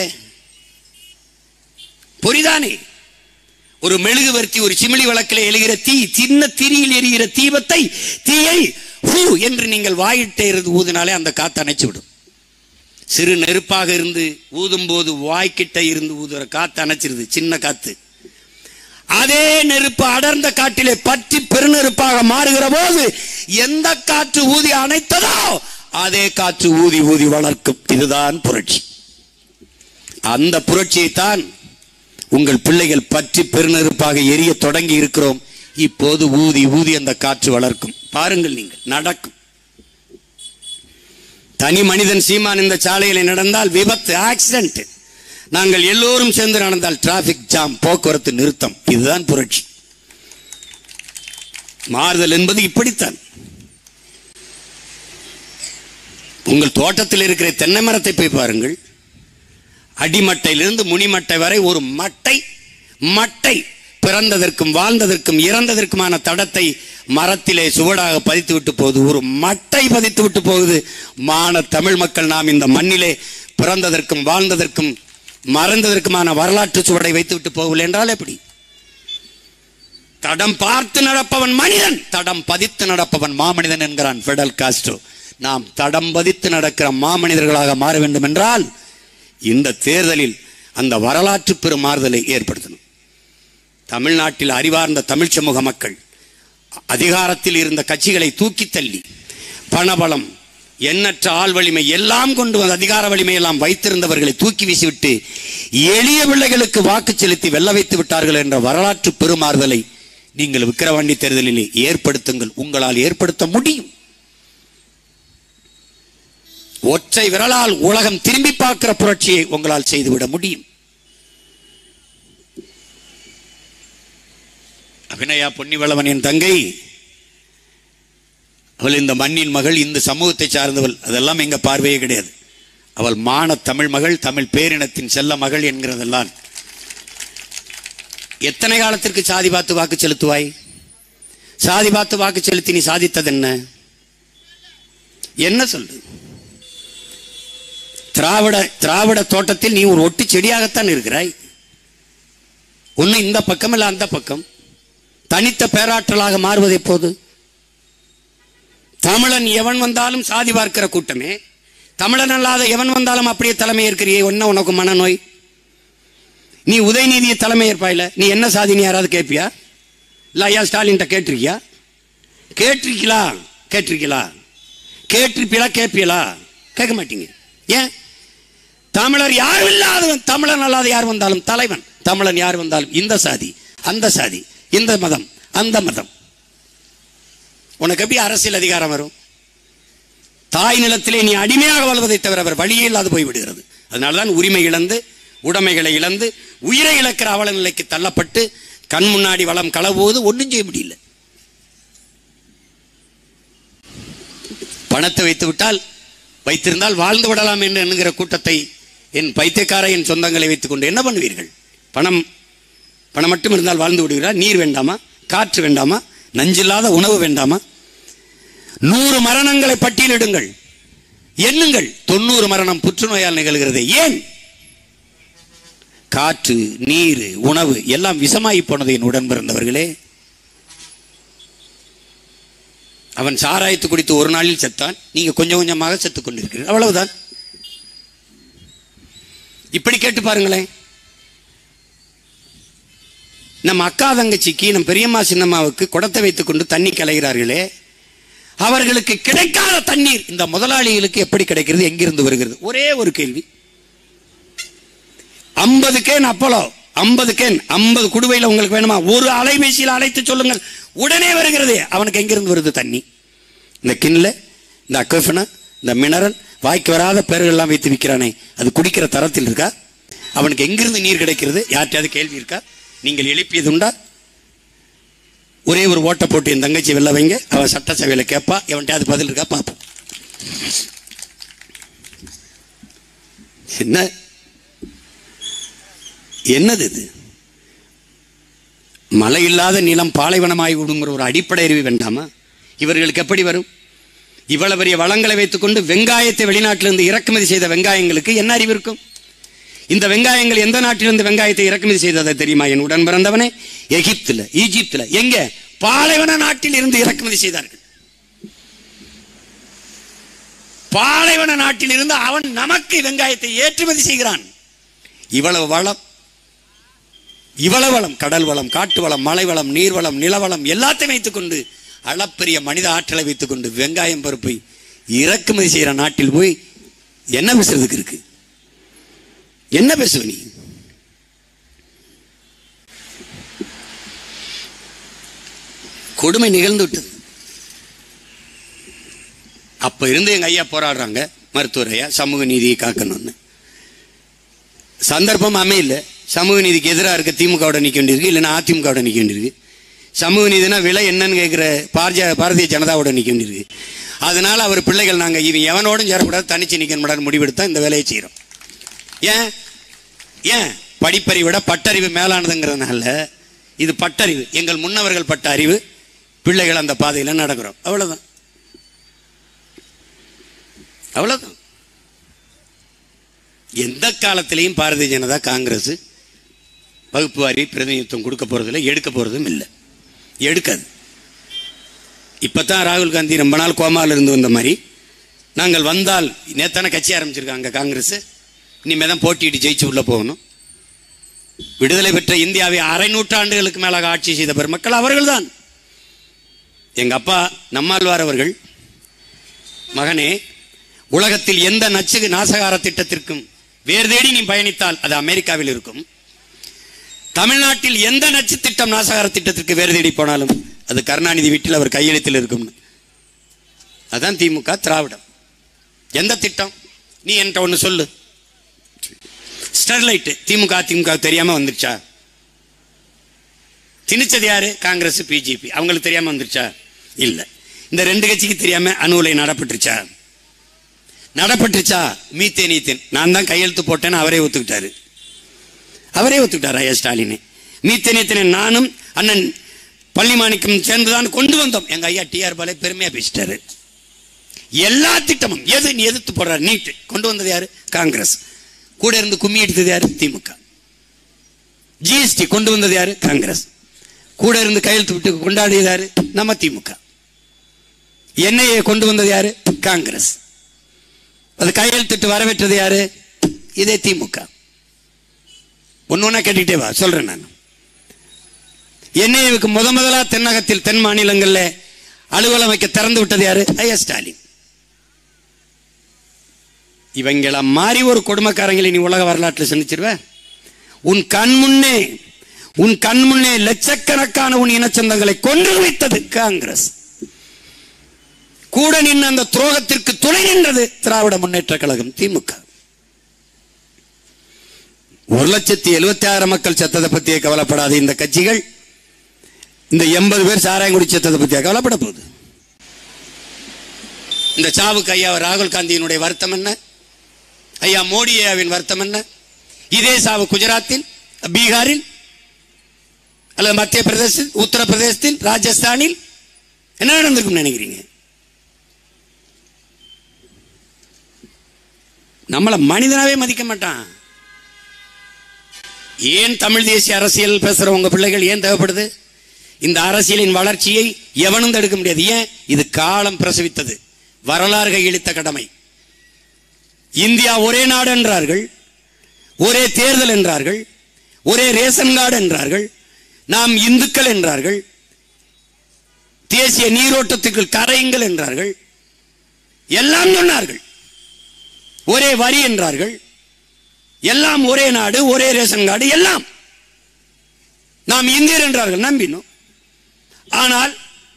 பொறிதானே ஒரு மெழுகுவர்த்தி ஒரு சிமிழி வழக்கில் எழுகிற தீ சின்ன திரியில் எரிகிற தீபத்தை தீயை ஹூ என்று நீங்கள் வாயிட்டே இருந்து ஊதினாலே அந்த காத்து அணைச்சு விடும் சிறு நெருப்பாக இருந்து ஊதும் போது வாய்க்கிட்ட இருந்து ஊதுற காத்து அணைச்சிருது சின்ன காத்து அதே நெருப்பு அடர்ந்த காட்டிலே பற்றி பெருநெருப்பாக மாறுகிற போது எந்த காற்று ஊதி அணைத்ததோ அதே காற்று ஊதி ஊதி வளர்க்கும் இதுதான் புரட்சி அந்த புரட்சியைத்தான் உங்கள் பிள்ளைகள் பற்றி பெருநெருப்பாக எரிய தொடங்கி இருக்கிறோம் இப்போது ஊதி ஊதி அந்த காற்று வளர்க்கும் பாருங்கள் நீங்கள் நடக்கும் தனி மனிதன் சீமான் இந்த சாலையில் நடந்தால் விபத்து ஆக்சிடென்ட் நாங்கள் எல்லோரும் சேர்ந்து நடந்தால் டிராபிக் ஜாம் போக்குவரத்து நிறுத்தம் இதுதான் புரட்சி மாறுதல் என்பது இப்படித்தான் உங்கள் தோட்டத்தில் இருக்கிற தென்னை மரத்தை போய் பாருங்கள் அடிமட்டையிலிருந்து முனிமட்டை வரை ஒரு மட்டை மட்டை பிறந்ததற்கும் வாழ்ந்ததற்கும் இறந்ததற்குமான தடத்தை மரத்திலே சுவடாக பதித்து விட்டு போகுது ஒரு மட்டை பதித்து விட்டு போகுது மான தமிழ் மக்கள் நாம் இந்த மண்ணிலே பிறந்ததற்கும் வாழ்ந்ததற்கும் மறந்ததற்குமான வரலாற்று சுவடை வைத்து விட்டு போகவில்லை என்றால் எப்படி தடம் பார்த்து நடப்பவன் மனிதன் தடம் பதித்து நடப்பவன் மாமனிதன் என்கிறான் ஃபெடல் காஸ்ட்ரோ நாம் தடம் பதித்து நடக்கிற மாமனிதர்களாக மாற வேண்டும் என்றால் இந்த தேர்தலில் அந்த வரலாற்று பெரும் மாறுதலை ஏற்படுத்தணும் தமிழ்நாட்டில் அறிவார்ந்த தமிழ் சமூக மக்கள் அதிகாரத்தில் இருந்த கட்சிகளை தூக்கி தள்ளி பணபலம் எண்ணற்ற ஆள் வலிமை எல்லாம் கொண்டு வந்து அதிகார வலிமை எல்லாம் வைத்திருந்தவர்களை தூக்கி வீசிவிட்டு எளிய பிள்ளைகளுக்கு வாக்கு செலுத்தி வெல்ல வைத்து விட்டார்கள் என்ற வரலாற்று பெருமாறுதலை நீங்கள் விக்கிரவாண்டி தேர்தலிலே ஏற்படுத்துங்கள் உங்களால் ஏற்படுத்த முடியும் ஒற்றை விரலால் உலகம் திரும்பி பார்க்கிற புரட்சியை உங்களால் செய்துவிட முடியும் அபிநயா பொன்னிவளவன் என் தங்கை அவள் இந்த மண்ணின் மகள் இந்த சமூகத்தை சார்ந்தவள் அதெல்லாம் எங்க பார்வையே கிடையாது அவள் மான தமிழ் மகள் தமிழ் பேரினத்தின் செல்ல மகள் என்கிறதெல்லாம் எத்தனை காலத்திற்கு சாதி பார்த்து வாக்கு செலுத்துவாய் சாதி பார்த்து வாக்கு செலுத்தி நீ சாதித்தது என்ன என்ன சொல்லு திராவிட திராவிட தோட்டத்தில் நீ ஒரு ஒட்டு செடியாகத்தான் இருக்கிறாய் ஒண்ணு இந்த பக்கம் இல்ல அந்த பக்கம் தனித்த பேராற்றலாக மாறுவது எப்போது தமிழன் எவன் வந்தாலும் சாதி பார்க்கிற கூட்டமே தமிழன் அல்லாத எவன் வந்தாலும் அப்படியே தலைமை ஏற்கிறியே என்ன உனக்கு மனநோய் நீ உதயநிதியை தலைமை ஏற்பாயில நீ என்ன சாதின்னு யாராவது கேட்பியா இல்ல ஐயா ஸ்டாலின்ட்ட கேட்டிருக்கியா கேட்டிருக்கீங்களா கேட்டிருக்கீங்களா கேட்டிருப்பீங்களா கேட்பீங்களா கேட்க மாட்டீங்க ஏன் தமிழர் யாரும் இல்லாதவன் தமிழன் அல்லாத யார் வந்தாலும் தலைவன் தமிழன் யார் வந்தாலும் இந்த சாதி அந்த சாதி இந்த மதம் அந்த மதம் உனக்கு எப்படி அரசியல் அதிகாரம் வரும் தாய் நிலத்திலே நீ அடிமையாக வாழ்வதை தவிர அவர் வழியே இல்லாது போய்விடுகிறது அதனால்தான் உரிமை இழந்து உடைமைகளை இழந்து உயிரை இழக்கிற அவல நிலைக்கு தள்ளப்பட்டு கண் முன்னாடி வளம் களவுவது ஒன்றும் செய்ய முடியல பணத்தை வைத்து விட்டால் வைத்திருந்தால் வாழ்ந்து விடலாம் என்று எண்ணுகிற கூட்டத்தை என் பைத்தியக்கார என் சொந்தங்களை வைத்துக் கொண்டு என்ன பண்ணுவீர்கள் பணம் பணம் மட்டும் இருந்தால் வாழ்ந்து விடுவீர்களா நீர் வேண்டாமா காற்று வேண்டாமா நஞ்சில்லாத உணவு வேண்டாமா நூறு மரணங்களை பட்டியலிடுங்கள் எண்ணுங்கள் தொண்ணூறு மரணம் புற்றுநோயால் நிகழ்கிறது ஏன் காற்று நீர் உணவு எல்லாம் விஷமாகி போனது என் உடன் பிறந்தவர்களே அவன் சாராயத்து குடித்து ஒரு நாளில் செத்தான் நீங்க கொஞ்சம் கொஞ்சமாக செத்துக் கொண்டிருக்கிறீர்கள் அவ்வளவுதான் இப்படி கேட்டு பாருங்களேன் நம்ம அக்கா தங்கச்சிக்கு நம் பெரியம்மா சின்னம்மாவுக்கு குடத்தை வைத்துக் கொண்டு தண்ணி கலைகிறார்களே அவர்களுக்கு கிடைக்காத தண்ணீர் இந்த முதலாளிகளுக்கு எப்படி கிடைக்கிறது எங்கிருந்து வருகிறது ஒரே ஒரு கேள்வி ஐம்பது கேன் அப்பளோ ஐம்பது கேன் ஐம்பது குடுவையில் உங்களுக்கு வேணுமா ஒரு அலைபேசியில் அழைத்து சொல்லுங்கள் உடனே வருகிறது அவனுக்கு எங்கிருந்து வருது தண்ணி இந்த கிண்ல இந்த அக்கஃபனா இந்த மினரல் வாய்க்கு வராத பேர்கள் எல்லாம் வைத்து விற்கிறானே அது குடிக்கிற தரத்தில் இருக்கா அவனுக்கு எங்கிருந்து நீர் கிடைக்கிறது யார்கிட்டயாவது கேள்வி இருக்கா நீங்கள் எழுப்பியது உண்டா ஒரே ஒரு ஓட்டை போட்டு என் தங்கச்சி வெளில வைங்க அவன் சட்டசபையில் கேட்பா எவன்கிட்டயாவது பதில் இருக்கா பார்ப்போம் என்ன என்னது இது மழை இல்லாத நிலம் பாலைவனமாகி விடுங்கிற ஒரு அடிப்படை அறிவு வேண்டாமா இவர்களுக்கு எப்படி வரும் இவ்வளவு பெரிய வளங்களை வைத்துக்கொண்டு வெங்காயத்தை வெளிநாட்டிலிருந்து இறக்குமதி செய்த வெங்காயங்களுக்கு என்ன அறிவு இருக்கும் இந்த வெங்காயங்கள் எந்த நாட்டிலிருந்து வெங்காயத்தை இறக்குமதி செய்ததை தெரியுமா என் உடன் பிறந்தவனே எகிப்துல ஈஜிப்துல எங்க பாலைவன நாட்டில் இருந்து இறக்குமதி செய்தார்கள் பாலைவன நாட்டில் இருந்து அவன் நமக்கு வெங்காயத்தை ஏற்றுமதி செய்கிறான் இவ்வளவு வளம் இவ்வளவு வளம் கடல் வளம் காட்டு வளம் மலை வளம் நீர் வளம் நிலவளம் எல்லாத்தையும் வைத்துக்கொண்டு அளப்பெரிய மனித ஆற்றலை வைத்துக்கொண்டு வெங்காயம் பருப்பை இறக்குமதி செய்கிற நாட்டில் போய் என்ன பேசுறதுக்கு இருக்கு என்ன பேசுவ நீ கொடுமை நிகழ்ந்து விட்டது அப்ப இருந்து எங்க ஐயா போராடுறாங்க மருத்துவர் ஐயா சமூக நீதியை காக்கணும்னு சந்தர்ப்பம் அமையல சமூக நீதிக்கு எதிராக இருக்க திமுகவோட நிற்க வேண்டியிருக்கு இல்லைன்னா அதிமுகவோட நிற்க வேண்டியிருக்கு சமூக நீதினா விலை என்னன்னு கேட்குற பாரதிய பாரதிய ஜனதாவோட நிற்க வேண்டியிருக்கு அதனால அவர் பிள்ளைகள் நாங்கள் இவன் எவனோடும் சேரக்கூடாது தனிச்சு நிற்க முடியாது முடிவெடுத்தா இந்த வேலையை செய்கிறோம் ஏன் ஏன் படிப்பறிவை விட பட்டறிவு மேலானதுங்கிறதுனால இது பட்டறிவு எங்கள் முன்னவர்கள் பட்ட அறிவு பிள்ளைகள் அந்த பாதையில் நடக்கிறோம் அவ்வளவுதான் அவ்வளவுதான் எந்த காலத்திலையும் பாரதிய ஜனதா காங்கிரஸ் வகுப்பு வாரி பிரதிநிதித்துவம் கொடுக்க போறதில்லை எடுக்க போறதும் இல்லை எடுக்காது இப்பதான் ராகுல் காந்தி ரொம்ப நாள் கோமாவில் இருந்து வந்த மாதிரி நாங்கள் வந்தால் நேத்தான கட்சி ஆரம்பிச்சிருக்காங்க காங்கிரஸ் இனிமே தான் போட்டியிட்டு ஜெயிச்சு உள்ள போகணும் விடுதலை பெற்ற இந்தியாவை அரை நூற்றாண்டுகளுக்கு மேலாக ஆட்சி செய்த பெருமக்கள் அவர்கள்தான் எங்க அப்பா நம்மாழ்வார் அவர்கள் மகனே உலகத்தில் எந்த நச்சு நாசகார திட்டத்திற்கும் வேறு தேடி நீ பயணித்தால் அது அமெரிக்காவில் இருக்கும் தமிழ்நாட்டில் எந்த நச்சு திட்டம் நாசகார திட்டத்திற்கு வேறு தேடி போனாலும் அது கருணாநிதி வீட்டில் அவர் கையெழுத்தில் இருக்கும் அதான் திமுக திராவிடம் எந்த திட்டம் நீ என்கிட்ட ஒன்று சொல்லு ஸ்டெர்லைட் திமுக அதிமுக தெரியாம வந்துருச்சா திணிச்சது யாரு காங்கிரஸ் பிஜேபி அவங்களுக்கு தெரியாம வந்துருச்சா இல்ல இந்த ரெண்டு கட்சிக்கு தெரியாம அணு உலை நடப்பட்டுருச்சா நடப்பட்டுச்சா மீத்தேன் ஈத்தேன் நான் தான் கையெழுத்து போட்டேன்னு அவரே ஒத்துக்கிட்டாரு அவரே ஒத்துக்கிட்டார் ஐயா ஸ்டாலின் மீத்தேன் ஈத்தேனை நானும் அண்ணன் பள்ளிமாணிக்கம் சேர்ந்துதான் கொண்டு வந்தோம் எங்க ஐயா டிஆர் பாலே பெருமையா பேசிட்டாரு எல்லா திட்டமும் எது நீ எதிர்த்து போடுறாரு நீட் கொண்டு வந்தது யாரு காங்கிரஸ் கூட இருந்து கும்மி அடித்தது யாரு திமுக ஜிஎஸ்டி கொண்டு வந்தது யாரு காங்கிரஸ் கூட இருந்து கையெழுத்து விட்டு கொண்டாடியது யாரு நம்ம திமுக என்ஐஏ கொண்டு வந்தது யாரு காங்கிரஸ் அது கையெழுத்திட்டு வரவேற்றது யாரு இதே திமுக ஒன்னு ஒன்னா கேட்டுக்கிட்டே வா சொல்றேன் நான் என்ஐஏவுக்கு முத முதலா தென்னகத்தில் தென் மாநிலங்கள்ல அலுவலம் வைக்க திறந்து விட்டது யாரு ஐயா ஸ்டாலின் இவங்கள மாறி ஒரு கொடுமைக்காரங்களை நீ உலக வரலாற்றில் சந்திச்சிருவ உன் கண் முன்னே உன் கண் முன்னே லட்சக்கணக்கான உன் இனச்சந்தங்களை கொன்று வைத்தது காங்கிரஸ் கூட நின்று அந்த துரோகத்திற்கு துணை நின்றது திராவிட முன்னேற்ற கழகம் திமுக ஒரு லட்சத்தி எழுபத்தி ஆயிரம் மக்கள் செத்ததை பத்தியே கவலைப்படாத இந்த கட்சிகள் இந்த எண்பது பேர் சாராயம் குடி செத்ததை பத்தியா கவலைப்பட போகுது இந்த சாவுக்கு ஐயா ராகுல் காந்தியினுடைய வருத்தம் என்ன ஐயா மோடி ஐயாவின் வருத்தம் என்ன இதே சாவு குஜராத்தில் பீகாரில் அல்லது மத்திய பிரதேசத்தில் உத்தரப்பிரதேசத்தில் ராஜஸ்தானில் என்ன நடந்திருக்கும் நினைக்கிறீங்க நம்மளை மனிதனாவே மதிக்க மாட்டான் ஏன் தமிழ் தேசிய அரசியல் பேசுற உங்க பிள்ளைகள் ஏன் தேவைப்படுது இந்த அரசியலின் வளர்ச்சியை எவனும் தடுக்க முடியாது ஏன் இது காலம் பிரசவித்தது வரலாறு கையெழுத்த கடமை இந்தியா ஒரே நாடு என்றார்கள் ஒரே தேர்தல் என்றார்கள் ஒரே ரேஷன் கார்டு என்றார்கள் நாம் இந்துக்கள் என்றார்கள் தேசிய நீரோட்டத்துக்கு கரையுங்கள் என்றார்கள் எல்லாம் சொன்னார்கள் ஒரே வரி என்றார்கள் எல்லாம் ஒரே நாடு ஒரே ரேஷன் கார்டு எல்லாம் நாம் இந்தியர் என்றார்கள் நம்பினோம் ஆனால்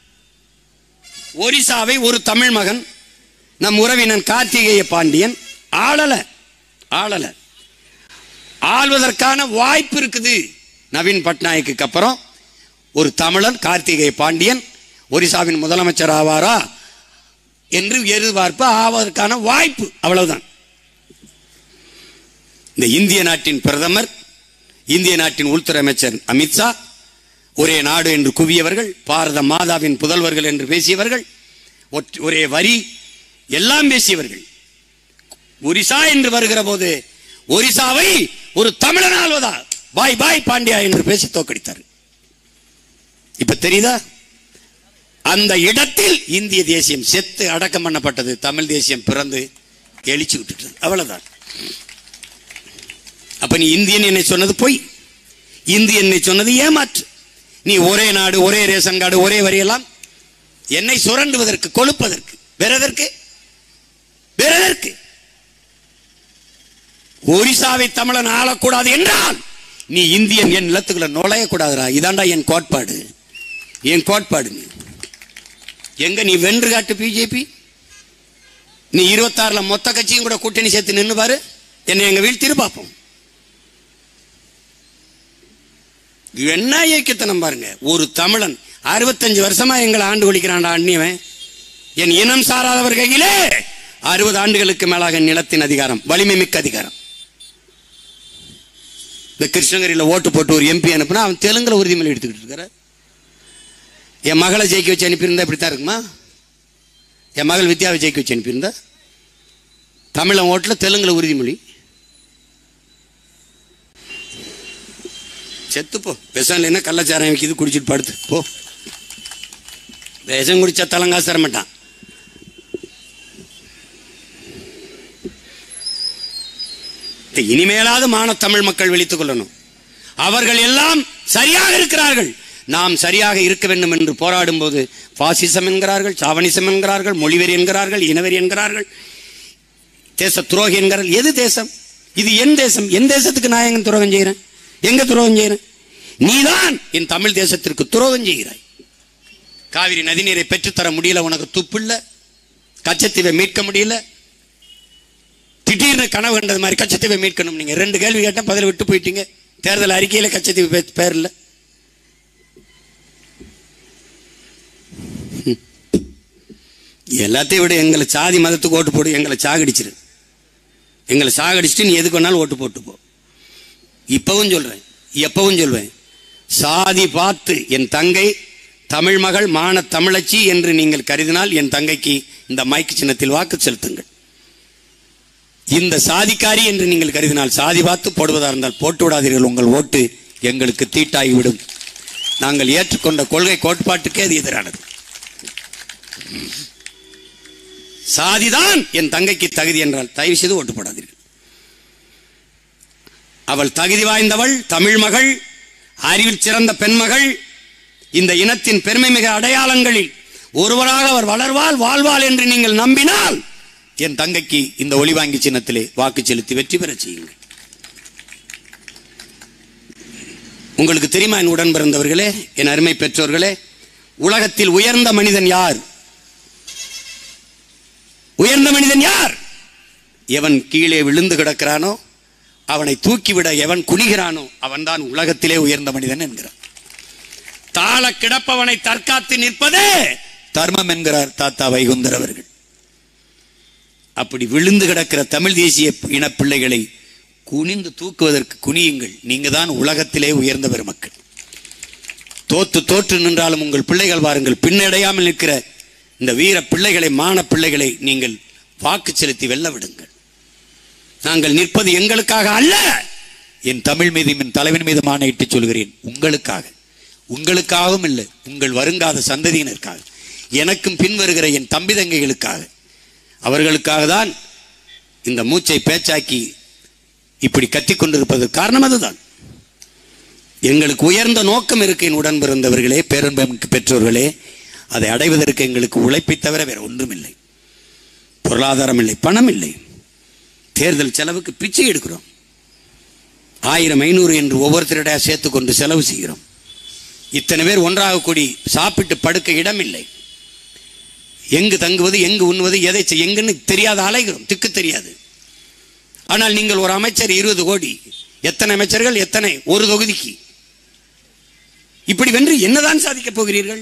ஒரிசாவை ஒரு தமிழ் மகன் நம் உறவினன் கார்த்திகேய பாண்டியன் ஆளல ஆளல ஆள்வதற்கான வாய்ப்பு இருக்குது நவீன் பட்நாயக்கு அப்புறம் ஒரு தமிழன் கார்த்திகேய பாண்டியன் ஒரிசாவின் முதலமைச்சர் ஆவாரா என்று எதிர்பார்ப்பு ஆவதற்கான வாய்ப்பு அவ்வளவுதான் இந்த இந்திய நாட்டின் பிரதமர் இந்திய நாட்டின் உள்துறை அமைச்சர் அமித்ஷா ஒரே நாடு என்று குவியவர்கள் பாரத மாதாவின் புதல்வர்கள் என்று பேசியவர்கள் ஒற்ற- ஒரே வரி எல்லாம் பேசியவர்கள் ஒரிசா என்று வருகிற போது ஒரிசாவை ஒரு தமிழன் ஆள்வதா பாய் பாய் பாண்டியா என்று பேசி தோக்கடித்தார் இப்ப தெரியுதா அந்த இடத்தில் இந்திய தேசியம் செத்து அடக்கம் பண்ணப்பட்டது தமிழ் தேசியம் பிறந்து எழுச்சி விட்டுட்டது அவ்வளவுதான் அப்ப நீ இந்தியன் என்னை சொன்னது பொய் இந்தியன் என்னை சொன்னது ஏமாற்று நீ ஒரே நாடு ஒரே ரேஷன் கார்டு ஒரே வரியெல்லாம் என்னை சுரண்டுவதற்கு கொழுப்பதற்கு வேற எதற்கு வேற எதற்கு ஒரிசாவை தமிழன் ஆளக்கூடாது என்றால் நீ இந்தியன் என் நிலத்துக்குள்ள நுழையக்கூடாதுடா இதாண்டா என் கோட்பாடு என் கோட்பாடு நீ எங்க நீ வென்று காட்டு பிஜேபி நீ இருபத்தாறுல மொத்த கட்சியும் கூட கூட்டணி சேர்த்து நின்னு பாரு என்னை எங்க வீழ்த்திரு பார்ப்போம் என்ன இயக்கத்தனம் பாருங்க ஒரு தமிழன் அறுபத்தஞ்சு வருஷமா எங்களை ஆண்டு ஒழிக்கிறான்டா அந்நியவன் என் இனம் சாராதவர் கையிலே அறுபது ஆண்டுகளுக்கு மேலாக நிலத்தின் அதிகாரம் வலிமை மிக்க அதிகாரம் இந்த கிருஷ்ணகிரியில் ஓட்டு போட்டு ஒரு எம்பி அனுப்புனா அவன் தெலுங்குல உறுதிமொழி எடுத்துக்கிட்டு இருக்கிற என் மகளை ஜெயிக்க வச்சு அனுப்பியிருந்தா இப்படித்தான் இருக்குமா என் மகள் வித்யாவை ஜெயிக்க வச்சு அனுப்பியிருந்தா தமிழன் ஓட்டுல தெலுங்குல உறுதிமொழி செத்து போ விஷம் இல்லைன்னா கள்ளச்சாரம் வைக்கிது குடிச்சிட்டு படுத்து போ விஷம் குடிச்சா தலங்காசு தர மாட்டான் இனிமேலாவது மான தமிழ் மக்கள் விழித்துக் கொள்ளணும் அவர்கள் எல்லாம் சரியாக இருக்கிறார்கள் நாம் சரியாக இருக்க வேண்டும் என்று போராடும் போது பாசிசம் என்கிறார்கள் சாவனிசம் என்கிறார்கள் மொழிவெறி என்கிறார்கள் இனவெறி என்கிறார்கள் தேச துரோகி என்கிறார்கள் எது தேசம் இது என் தேசம் என் தேசத்துக்கு நான் எங்க துரோகம் செய்கிறேன் எங்க துரோகம் செய்கிறேன் நீதான் என் தமிழ் தேசத்திற்கு துரோகம் செய்கிறாய் காவிரி நதிநீரை பெற்றுத்தர முடியல உனக்கு துப்பில்ல கச்சத்தீவை மீட்க முடியல திடீர்னு கனவு கண்டது மாதிரி கச்சத்தீவை மீட்கணும் நீங்க ரெண்டு கேள்வி கேட்டேன் பதில் விட்டு போயிட்டீங்க தேர்தல் அறிக்கையில கச்சத்தீவு பே- பேர் இல்ல ஹம். எல்லாத்தையும் விட எங்களை சாதி மதத்துக்கு ஓட்டு போடு எங்களை சாகடிச்சிரு எங்களை சாகடிச்சிட்டு நீ எதுக்கு வேணாலும் ஓட்டு போட்டு போ இப்பவும் சொல்றேன் எப்பவும் சொல்வேன் சாதி பார்த்து என் தங்கை தமிழ் மகள் மான தமிழச்சி என்று நீங்கள் கருதினால் என் தங்கைக்கு இந்த மைக் சின்னத்தில் வாக்கு செலுத்துங்கள் இந்த சாதிக்காரி என்று நீங்கள் கருதினால் சாதி பார்த்து போடுவதா இருந்தால் போட்டு விடாதீர்கள் உங்கள் ஓட்டு எங்களுக்கு தீட்டாகிவிடும் நாங்கள் ஏற்றுக்கொண்ட கொள்கை கோட்பாட்டுக்கே அது எதிரானது சாதிதான் என் தங்கைக்கு தகுதி என்றால் தயவு செய்து ஓட்டு போடாதீர்கள் அவள் தகுதி வாய்ந்தவள் தமிழ் மகள் அறிவில் சிறந்த பெண்மகள் இந்த இனத்தின் பெருமை மிக அடையாளங்களில் ஒருவராக அவர் வளர்வாள் வாழ்வாள் என்று நீங்கள் நம்பினால் என் தங்கைக்கு இந்த ஒளிவாங்கி சின்னத்திலே வாக்கு செலுத்தி வெற்றி பெறச் செய்யுங்கள் உங்களுக்கு தெரியுமா என் உடன் பிறந்தவர்களே என் அருமை பெற்றோர்களே உலகத்தில் உயர்ந்த மனிதன் யார் உயர்ந்த மனிதன் யார் எவன் கீழே விழுந்து கிடக்கிறானோ அவனை தூக்கிவிட எவன் குனிகிறானோ அவன்தான் உலகத்திலே உயர்ந்த மனிதன் என்கிறார் தாழ கிடப்பவனை தற்காத்து நிற்பதே தர்மம் என்கிறார் தாத்தா வைகுந்தர் அவர்கள் அப்படி விழுந்து கிடக்கிற தமிழ் தேசிய இன பிள்ளைகளை குனிந்து தூக்குவதற்கு குனியுங்கள் நீங்க தான் உலகத்திலே உயர்ந்த பெருமக்கள் தோத்து தோற்று நின்றாலும் உங்கள் பிள்ளைகள் வாருங்கள் பின்னடையாமல் நிற்கிற இந்த வீர பிள்ளைகளை மான பிள்ளைகளை நீங்கள் வாக்கு செலுத்தி வெல்ல விடுங்கள் நாங்கள் நிற்பது எங்களுக்காக அல்ல என் தமிழ் மீதும் என் தலைவன் மீது ஆணையிட்டு சொல்கிறேன் உங்களுக்காக உங்களுக்காகவும் இல்லை உங்கள் வருங்காத சந்ததியினருக்காக எனக்கும் பின் வருகிற என் தம்பி தங்கைகளுக்காக அவர்களுக்காக தான் இந்த மூச்சை பேச்சாக்கி இப்படி கத்திக் கொண்டிருப்பதற்கு காரணம் அதுதான் எங்களுக்கு உயர்ந்த நோக்கம் இருக்கு என் உடன் பிறந்தவர்களே பேரன்பமிக்கு பெற்றோர்களே அதை அடைவதற்கு எங்களுக்கு உழைப்பை தவிர வேற ஒன்றும் இல்லை பொருளாதாரம் இல்லை பணம் இல்லை தேர்தல் செலவுக்கு பிச்சை எடுக்கிறோம் ஆயிரம் ஐநூறு என்று ஒவ்வொருத்தரிடையா சேர்த்து கொண்டு செலவு செய்கிறோம் இத்தனை பேர் ஒன்றாக கூடி சாப்பிட்டு படுக்க இடம் இல்லை எங்கு தங்குவது எங்கு உண்ணுவது எதை செய்ய எங்குன்னு தெரியாத அலைகிறோம் திக்கு தெரியாது ஆனால் நீங்கள் ஒரு அமைச்சர் இருபது கோடி எத்தனை அமைச்சர்கள் எத்தனை ஒரு தொகுதிக்கு இப்படி வென்று என்னதான் சாதிக்கப் போகிறீர்கள்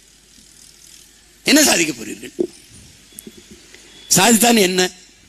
என்ன சாதிக்கப் போகிறீர்கள் சாதித்தான் என்ன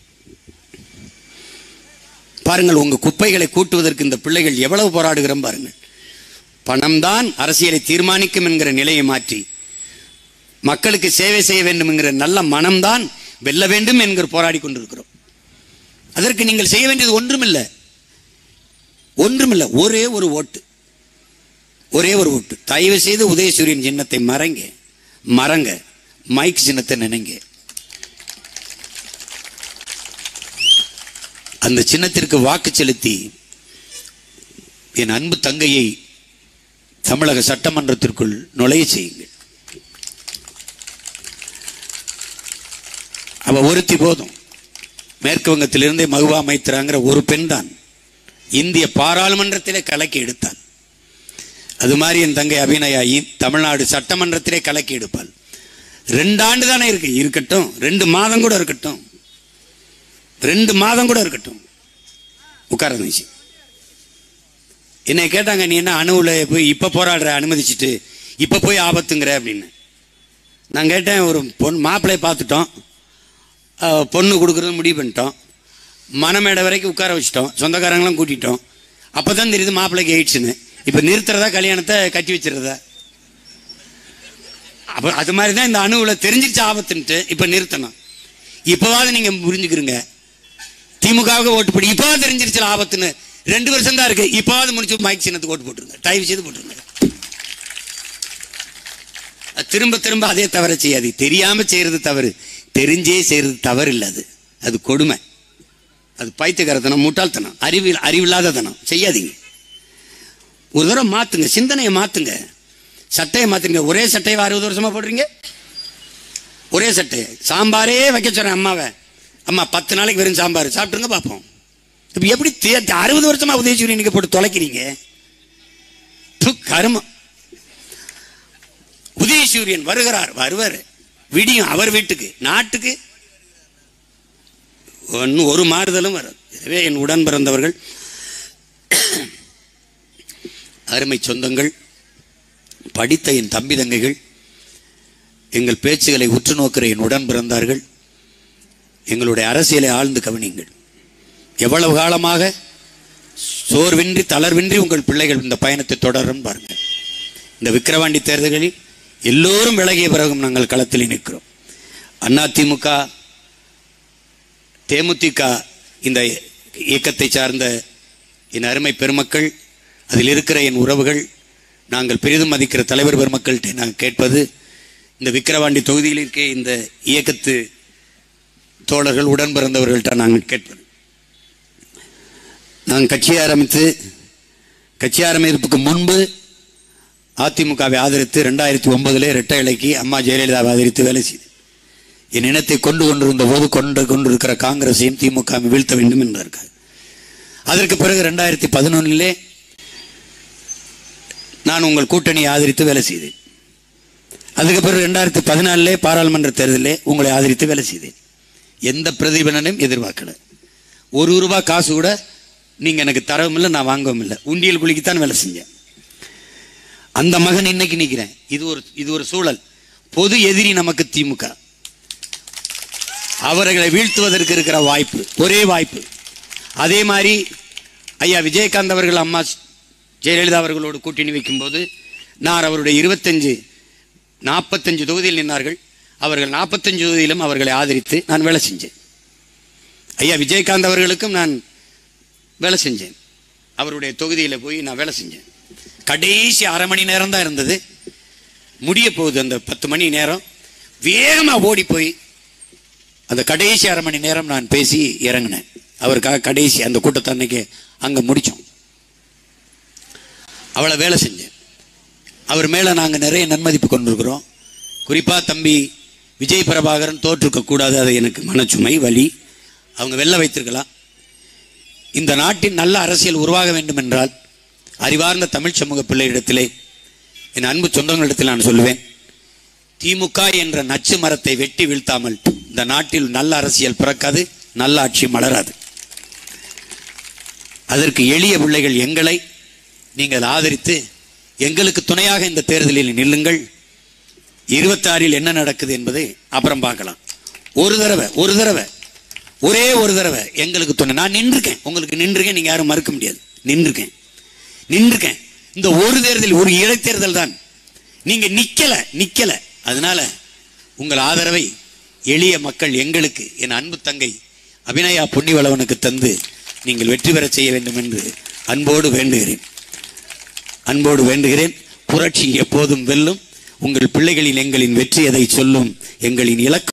பாருங்கள் உங்க குப்பைகளை கூட்டுவதற்கு இந்த பிள்ளைகள் எவ்வளவு போராடுகிறோம் பாருங்கள் பணம்தான் அரசியலை தீர்மானிக்கும் என்கிற நிலையை மாற்றி மக்களுக்கு சேவை செய்ய வேண்டும் என்கிற நல்ல மனம்தான் வெல்ல வேண்டும் என்கிற போராடி கொண்டிருக்கிறோம் அதற்கு நீங்கள் செய்ய வேண்டியது ஒன்றுமில்லை ஒன்றுமில்லை ஒரே ஒரு ஓட்டு ஒரே ஒரு ஓட்டு தயவு செய்து உதயசூரியன் சின்னத்தை மறங்க மறங்க மைக் சின்னத்தை நினைங்க அந்த சின்னத்திற்கு வாக்கு செலுத்தி என் அன்பு தங்கையை தமிழக சட்டமன்றத்திற்குள் நுழைய செய்யுங்கள் அவ ஒருத்தி போதும் மேற்கு வங்கத்திலிருந்தே மகுவா மைத்ராங்கிற ஒரு பெண் தான் இந்திய பாராளுமன்றத்திலே கலக்கி எடுத்தாள் அது மாதிரி என் தங்கை அபிநயா இ- தமிழ்நாடு சட்டமன்றத்திலே கலக்கி எடுப்பாள் ரெண்டு ஆண்டு தானே இருக்கு இருக்கட்டும் ரெண்டு மாதம் கூட இருக்கட்டும் ரெண்டு மாதம் கூட இருக்கட்டும் உட்கார இருந்துச்சு என்னை கேட்டாங்க நீ என்ன அணுவில் போய் இப்போ போராடுற அனுமதிச்சுட்டு இப்போ போய் ஆபத்துங்கிற அப்படின்னு நான் கேட்டேன் ஒரு பொன் மாப்பிள்ளையை பார்த்துட்டோம் அஹ், பொண்ணு கொடுக்குறது முடிவு பண்ணிட்டோம் மனமேடை வரைக்கும் உட்கார வச்சிட்டோம் சொந்தக்காரங்களாம் கூட்டிட்டோம் அப்போ தான் தெரியுது மாப்பிள்ளைக்கு எயிட்ஸ்னு இப்போ நிறுத்துறதா கல்யாணத்தை கட்டி வச்சிடுறதா அப்போ அது மாதிரி தான் இந்த அணுவில் தெரிஞ்சிருச்சு ஆபத்துன்ட்டு இப்போ நிறுத்தணும் இப்போவாவது நீங்கள் புரிஞ்சுக்கிறீங்க திமுகவுக்கு ஓட்டு போட்டு இப்போவாது தெரிஞ்சிருச்சு ஆபத்துன்னு ரெண்டு வருஷம் தான் இருக்கு இப்போவாது முடிச்சு மைக் சின்னத்துக்கு ஓட்டு போட்டுருங்க தயவு செய்து போட்டுருங்க அது திரும்ப திரும்ப அதே தவற செய்யாது தெரியாம செய்யறது தவறு தெரிஞ்சே செய்யறது தவறு இல்லை அது அது கொடுமை அது பைத்தியக்காரத்தனம் முட்டாள்தனம் அறிவில் அறிவில்லாததனம் செய்யாதீங்க ஒரு தடவை மாத்துங்க சிந்தனையை மாத்துங்க சட்டையை மாத்துங்க ஒரே சட்டையை அறுபது வருஷமா போடுறீங்க ஒரே சட்டை சாம்பாரே வைக்க சொல்றேன் அம்மாவை அம்மா பத்து நாளைக்கு வெறும் சாம்பார் சாப்பிட்டுருங்க பார்ப்போம் இப்போ எப்படி தே- அறுபது வருஷமா உதயசூரியன் நீங்க போட்டு தொலைக்கிறீங்க து, கருமம் உதயசூரியன் வருகிறார் வருவார் விடியும் அவர் வீட்டுக்கு நாட்டுக்கு ஒன்றும் ஒரு மாறுதலும் வராது எனவே என் உடன் பிறந்தவர்கள் அருமை சொந்தங்கள் படித்த என் தம்பி தங்கைகள் எங்கள் பேச்சுகளை உற்று நோக்கிற என் உடன் பிறந்தார்கள் எங்களுடைய அரசியலை ஆழ்ந்து கவனியுங்கள் எவ்வளவு காலமாக சோர்வின்றி தளர்வின்றி உங்கள் பிள்ளைகள் இந்த பயணத்தை தொடரும் பாருங்கள் இந்த விக்கிரவாண்டி தேர்தல்களில் எல்லோரும் விலகிய பிறகும் நாங்கள் களத்தில் நிற்கிறோம் அதிமுக தேமுதிக இந்த இயக்கத்தை சார்ந்த என் அருமை பெருமக்கள் அதில் இருக்கிற என் உறவுகள் நாங்கள் பெரிதும் மதிக்கிற தலைவர் பெருமக்கள்கிட்ட நாங்கள் கேட்பது இந்த விக்கிரவாண்டி தொகுதியில் இருக்க இந்த இயக்கத்து தோழர்கள் உடன் பிறந்தவர்கள்ட்ட நாங்கள் கேட்பது நாங்கள் கட்சி ஆரம்பித்து கட்சி ஆரம்பிப்பதற்கு முன்பு அதிமுகவை ஆதரித்து ரெண்டாயிரத்தி ஒன்பதிலே இரட்டை இலைக்கு அம்மா ஜெயலலிதாவை ஆதரித்து வேலை செய்து என் இனத்தை கொண்டு கொண்டிருந்த போது கொண்டு கொண்டிருக்கிற காங்கிரஸையும் திமுக வீழ்த்த வேண்டும் என்பதற்காக அதற்கு பிறகு ரெண்டாயிரத்தி பதினொன்னிலே நான் உங்கள் கூட்டணியை ஆதரித்து வேலை செய்தேன் அதுக்கு பிறகு ரெண்டாயிரத்தி பதினாலிலே பாராளுமன்ற தேர்தலிலே உங்களை ஆதரித்து வேலை செய்தேன் எந்த பிரதிபலனையும் எதிர்பார்க்கல ஒரு ரூபா காசு கூட நீங்க எனக்கு தரவும் இல்லை நான் வாங்கவும் இல்லை உண்டியல் குளிக்குத்தான் வேலை செஞ்சேன் அந்த மகன் இன்னைக்கு நிக்கிறேன் இது ஒரு இது ஒரு சூழல் பொது எதிரி நமக்கு திமுக அவர்களை வீழ்த்துவதற்கு இருக்கிற வாய்ப்பு ஒரே வாய்ப்பு அதே மாதிரி ஐயா விஜயகாந்த் அவர்கள் அம்மா ஜெயலலிதா அவர்களோடு கூட்டணி வைக்கும்போது நான் அவருடைய இருபத்தஞ்சு நாற்பத்தஞ்சு தொகுதியில் நின்றார்கள் அவர்கள் நாற்பத்தஞ்சு தொகுதியிலும் அவர்களை ஆதரித்து நான் வேலை செஞ்சேன் ஐயா விஜயகாந்த் அவர்களுக்கும் நான் வேலை செஞ்சேன் அவருடைய தொகுதியில் போய் நான் வேலை செஞ்சேன் கடைசி அரை மணி நேரம் தான் இருந்தது முடிய போகுது அந்த பத்து மணி நேரம் வேகமாக ஓடி போய் அந்த கடைசி அரை மணி நேரம் நான் பேசி இறங்கினேன் அவருக்காக கடைசி அந்த கூட்டத்தை அன்னைக்கு அங்கே முடித்தோம் அவளை வேலை செஞ்சேன் அவர் மேலே நாங்கள் நிறைய நன்மதிப்பு கொண்டிருக்கிறோம் குறிப்பாக தம்பி விஜய் பிரபாகரன் தோற்றுக்க கூடாது அது எனக்கு மனச்சுமை வலி அவங்க வெல்ல வைத்திருக்கலாம் இந்த நாட்டின் நல்ல அரசியல் உருவாக வேண்டும் என்றால் அறிவார்ந்த தமிழ் சமூக பிள்ளையிடத்திலே என் அன்பு சொந்தங்களிடத்தில் நான் சொல்லுவேன் திமுக என்ற நச்சு மரத்தை வெட்டி வீழ்த்தாமல் இந்த நாட்டில் நல்ல அரசியல் பிறக்காது நல்ல ஆட்சி மலராது அதற்கு எளிய பிள்ளைகள் எங்களை நீங்கள் ஆதரித்து எங்களுக்கு துணையாக இந்த தேர்தலில் நில்லுங்கள் இருபத்தாறில் என்ன நடக்குது என்பதை அப்புறம் பார்க்கலாம் ஒரு தடவை ஒரு தடவை ஒரே ஒரு தடவை எங்களுக்கு துணை நான் நின்றுருக்கேன் உங்களுக்கு நின்றுருக்கேன் நீங்க யாரும் மறுக்க முடியாது நின்றுருக்கேன் நின்றுருக்கேன் இந்த ஒரு தேர்தல் ஒரு இடைத்தேர்தல் தான் நீங்க நிக்கல நிக்கல அதனால உங்கள் ஆதரவை எளிய மக்கள் எங்களுக்கு என் அன்பு தங்கை அபிநயா பொன்னிவளவனுக்கு தந்து நீங்கள் வெற்றி பெறச் செய்ய வேண்டும் என்று அன்போடு வேண்டுகிறேன் அன்போடு வேண்டுகிறேன் புரட்சி எப்போதும் வெல்லும் உங்கள் பிள்ளைகளின் எங்களின் வெற்றி எதை சொல்லும் எங்களின் இலக்கு